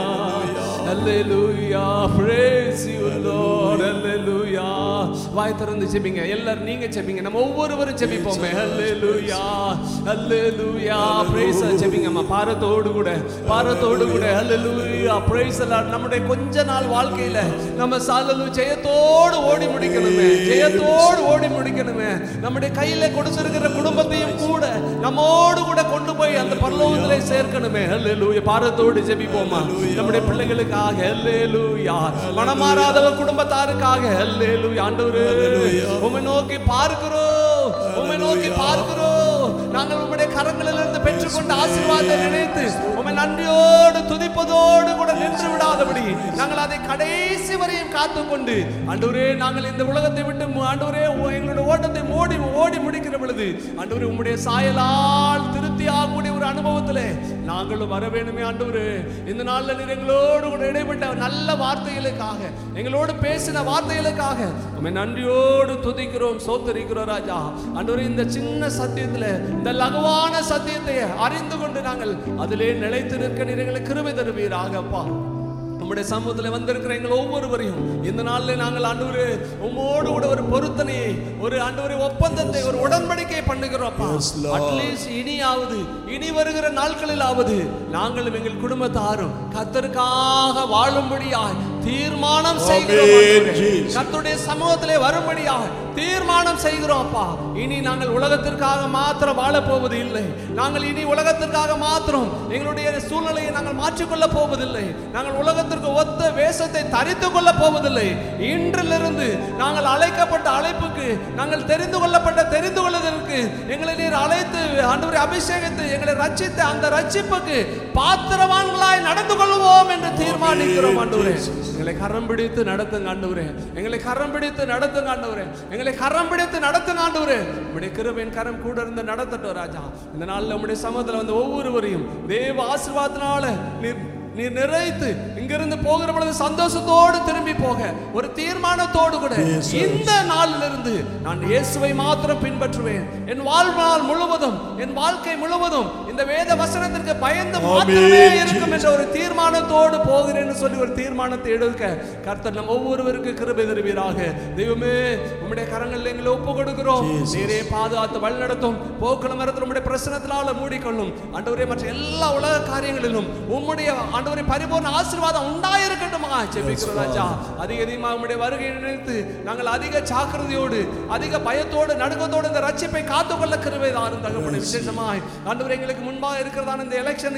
D: Hallelujah. Praise you, Lord. Hallelujah. வாய் திறந்து ஜெபிங்க எல்லாரும் நீங்க ஜெபிங்க நம்ம ஒவ்வொருவரும் ஜெபிப்போமே Hallelujah. Hallelujah. Praise the ஜெபிங்கம்மா பாரத்தோடு கூட பாரத்தோடு கூட Hallelujah. Praise the Lord. நம்முடைய கொஞ்ச நாள் வாழ்க்கையில நம்ம சாலலு ஜெயத்தோடு ஓடி முடிக்கணுமே ஜெயத்தோடு ஓடி முடிக்கணுமே நம்முடைய கையில கொடுத்திருக்கிற குடும்பத்தையும் கூட நம்மோடு கூட கொண்டு போய் அந்த பரலோகத்திலே சேர்க்கணுமே Hallelujah. பாரத்தோடு ஜெபிப்போமா நம்முடைய பிள்ளைகளுக்காக Hallelujah. மனமாறாதவ குடும்பத்தாருக்காக Hallelujah. ஆண்டவரே உம்மை நோக்கி பார்க்கிறோம் உம்மை நோக்கி பார்க்கிறோம் நாங்கள் உம்முடைய கரங்களிலிருந்து பெற்றுக்கொண்ட ஆசீர்வாதத்தை நினைத்து உம்மை நன்றியோடு துதிப்பதோடு கூட நின்று விடாதபடி நாங்கள் அதை கடைசி வரையும் காத்துக்கொண்டு ஆண்டவரே நாங்கள் இந்த உலகத்தை விட்டு மு- ஆண்டவரே உ- எங்களுடைய ஓட்டத்தை ஓடி ஓடி முடிக்கிற பொழுது ஆண்டவரே உம்முடைய சாயலால் திருப்தி ஆகக்கூடிய ஒரு அனுபவத்திலே நாங்களும் வர வேணுமே ஆண்டவரே இந்த நாள்ல நீர் எங்களோடு கூட இடைப்பட்ட நல்ல வார்த்தைகளுக்காக எங்களோடு பேசின வார்த்தைகளுக்காக உம்மை நன்றியோடு துதிக்கிறோம் சோத்தரிக்கிறோம் ராஜா ஆண்டவரே இந்த சின்ன சத்தியத்துல இந்த லகுவான சத்தியத்தை அறிந்து கொண்டு நாங்கள் அதிலே நிலைத்து நிற்க நீர் எங்களுக்கு கிருபை தருவீராக அப்பா நம்முடைய சமூகத்தில் வந்திருக்கிற எங்கள் ஒவ்வொருவரையும் இந்த நாளில் நாங்கள் ஆண்டவரே உம்மோடு கூட ஒரு பொருத்தனையை ஒரு ஆண்டவரே ஒப்பந்தத்தை ஒரு உடன்படிக்கை பண்ணுகிறோம்ப்பா அட்லீஸ்ட் இனியாவது இனி வருகிற நாட்களிலாவது நாங்களும் எங்கள் குடும்பத்தாரும் கத்தருக்காக வாழும்படியாய் தீர்மானம் செய்கிறோம் ஆண்டவரே. கர்த்தருடைய சமூகத்திலே வரும்படியாக தீர்மானம் செய்கிறோம் அப்பா இனி நாங்கள் உலகத்திற்காக மாத்திரம் வாழப் போவது இல்லை நாங்கள் இனி உலகத்திற்காக மாத்திரம் எங்களுடைய சூழ்நிலையை நாங்கள் மாற்றிக்கொள்ள போவதில்லை நாங்கள் உலகத்திற்கு ஒத்த வேஷத்தை தரித்து கொள்ள போவதில்லை இன்றிலிருந்து நாங்கள் அழைக்கப்பட்ட அழைப்புக்கு நாங்கள் தெரிந்து கொள்ளப்பட்ட தெரிந்து கொள்வதற்கு எங்களை நீர் அழைத்து ஆண்டவரை அபிஷேகித்து எங்களை ரட்சித்து அந்த ரட்சிப்புக்கு பாத்திரவான்களாய் நடந்து கொள்வோம் என்று தீர்மானிக்கிறோம் ஆண்டவரே எங்களை கரம் பிடித்து நடத்துங்க ஆண்டவரே எங்களை கரம் பிடித்து நடத்துங்க ஆண்டவரே எங்களை கரம் பிடித்து நடத்துங்க ஆண்டவரே உம்முடைய கிருபையின் கரம் கூட இருந்து நடத்தட்டும் ராஜா இந்த நாள்ல உம்முடைய சமூகத்துல வந்து ஒவ்வொருவரையும் தேவ ஆசீர்வாதத்தினால நீர் நீர் நிறைத்து இங்கிருந்து போகிற பொழுது சந்தோஷத்தோடு திரும்பி போக ஒரு தீர்மானத்தோடு கூட இந்த நாளிலிருந்து நான் இயேசுவை மாத்திரம் பின்பற்றுவேன் என் வாழ்நாள் முழுவதும் என் வாழ்க்கை முழுவதும் இந்த வேத வசனத்திற்கு பயந்து மாத்திரமே இருக்கும் என்ற ஒரு தீர்மானத்தோடு போகிறேன்னு சொல்லி ஒரு தீர்மானத்தை எடுக்க கர்த்தர் நம் ஒவ்வொருவருக்கு கிருபை தருவீராக தெய்வமே உம்முடைய கரங்களில் எங்களை ஒப்பு கொடுக்கிறோம் நீரே பாதுகாத்து வழிநடத்தும் போக்குல மரத்தில் உம்முடைய பிரசனத்தினால மூடிக்கொள்ளும் ஆண்டவரே மற்ற எல்லா உலக காரியங்களிலும் உம்முடைய ஆண்டவரே பரிபூர்ண ஆசீர்வாதம் உண்டாயிருக்கட்டுமா ஜெபிக்கிறோம் ராஜா அதிக அதிகமாக உம்முடைய வருகை நினைத்து நாங்கள் அதிக ஜாக்கிரதையோடு அதிக பயத்தோடு நடுக்கத்தோடு இந்த ரட்சிப்பை காத்துக்கொள்ள கிருபை தாரும் தகப்பன விசேஷமாய் ஆண்டவர் எங்களுக்கு முன்பாக இருக்கிறதான இந்த எலெக்ஷனையும் இந்த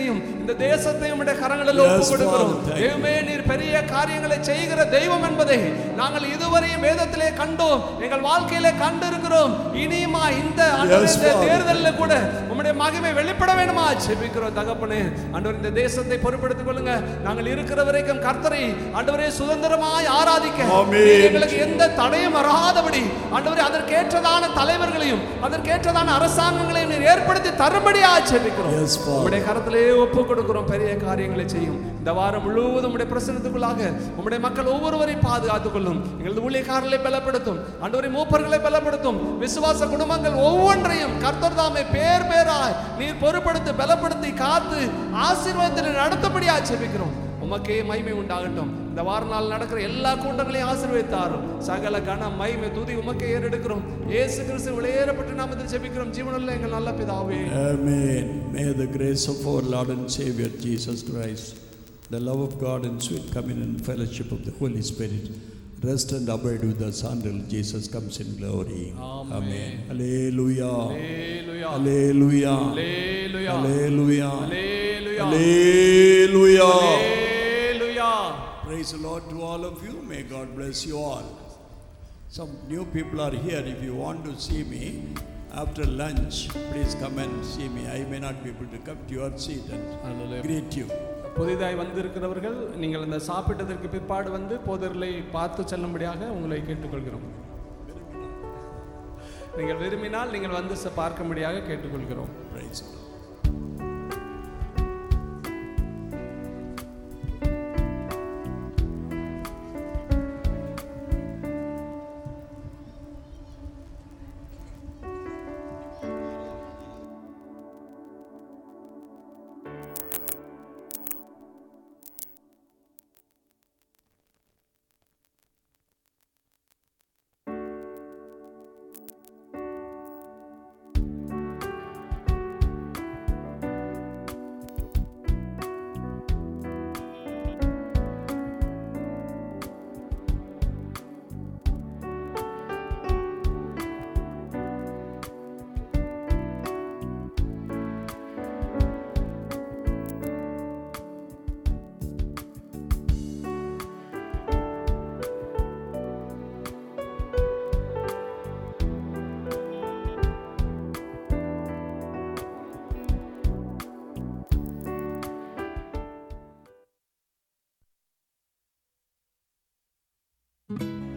D: இந்த தேசத்தை உம்முடைய கரங்களில்
C: Yes,
D: ஒப்பு கொடுக்கிறோம்
C: Father, thank you.
D: தெய்வமே நீர் பெரிய காரியங்களை செய்கிற தெய்வம் என்பதை நாங்கள் இதுவரையும் வேதத்திலே கண்டோம் எங்கள் வாழ்க்கையிலே கண்டிருக்கிறோம் இனியுமா இந்த ஆண்டவரே,
C: Yes,
D: இந்த
C: Father.
D: தேர்தலில் கூட உம்முடைய மகிமை வெளிப்பட வேணுமா ஜெபிக்கிறோம் தகப்பனே ஆண்டவர் இந்த தேசத்தை பொறுப்பெடுத்துக் கொள்ளுங்க நாங்கள் இருக்கிற வரைக்கும் கர்த்தரை ஆண்டவரே சுதந்திரமாய் ஆராதிக்க
C: ஆமென்.
D: நீர் எங்களுக்கு எந்த தடையும் வராதபடி ஆண்டவரே அதற்கேற்றதான தலைவர்களையும் அதற்கேற்றதான அரசாங்கங்களையும் நீர் ஏற்படுத்தி தரும்படியா ஜெபிக்கிறோம்
C: Yes, Father.
D: உம்முடைய கரத்திலே ஒப்பு கொடுக்கிறோம் பெரிய காரியங்களை செய்யும் இந்த வாரம் முழுவதும் உம்முடைய பிரசனத்துக்குள்ளாக உம்முடைய மக்கள் ஒவ்வொருவரையும் பாதுகாத்துக் கொள்ளும் எங்களது ஊழியக்காரர்களை பலப்படுத்தும் ஆண்டவரை மூப்பர்களை பலப்படுத்தும் விசுவாச குடும்பங்கள் ஒவ்வொன்றையும் கர்த்தர் தாமே பேர் பேராய் நீர் பொறுப்படுத்தி பலப்படுத்தி காத்து ஆசீர்வாதத்தில் நடத்தபடியா ஜெபிக்கிறோம் உமக்கே மகிமை உண்டாகட்டும் இந்த வார நாள் நடக்கிற எல்லா கூட்டங்களையும் ஆசீர்வதித்தாரும் சகல கன மகிமை துதி உமக்கே ஏறெடுக்கிறோம் இயேசு கிறிஸ்து விளையேறப்பட்டு நாமத்தில் ஜெபிக்கிறோம் ஜீவனுள்ள எங்கள் நல்ல பிதாவே
C: Amen. May the grace of our Lord and Savior Jesus Christ, the love of God and sweet communion and fellowship of the Holy Spirit rest and abide with us until Jesus comes in glory. Amen. Hallelujah.
D: Hallelujah.
C: Hallelujah.
D: Hallelujah.
C: Hallelujah.
D: Hallelujah.
C: Hallelujah.
D: Hallelujah.
C: Praise the Lord to all of you. May God bless you all. Some new people are here. If you want to see me after lunch, please come and see me. I may not be able to come to your seat and
D: Hallelujah.
C: greet you.
D: புதிதாய் வந்திருக்கிறவர்கள் நீங்கள் இந்த சாப்பிட்டதற்கு பிற்பாடு வந்து போதர்களை பார்த்து செல்லும்படியாக உங்களை கேட்டுக்கொள்கிறோம் நீங்கள் விரும்பினால் நீங்கள் வந்து ச- பார்க்கும்படியாக கேட்டுக்கொள்கிறோம்
C: Praise the Lord.
B: Thank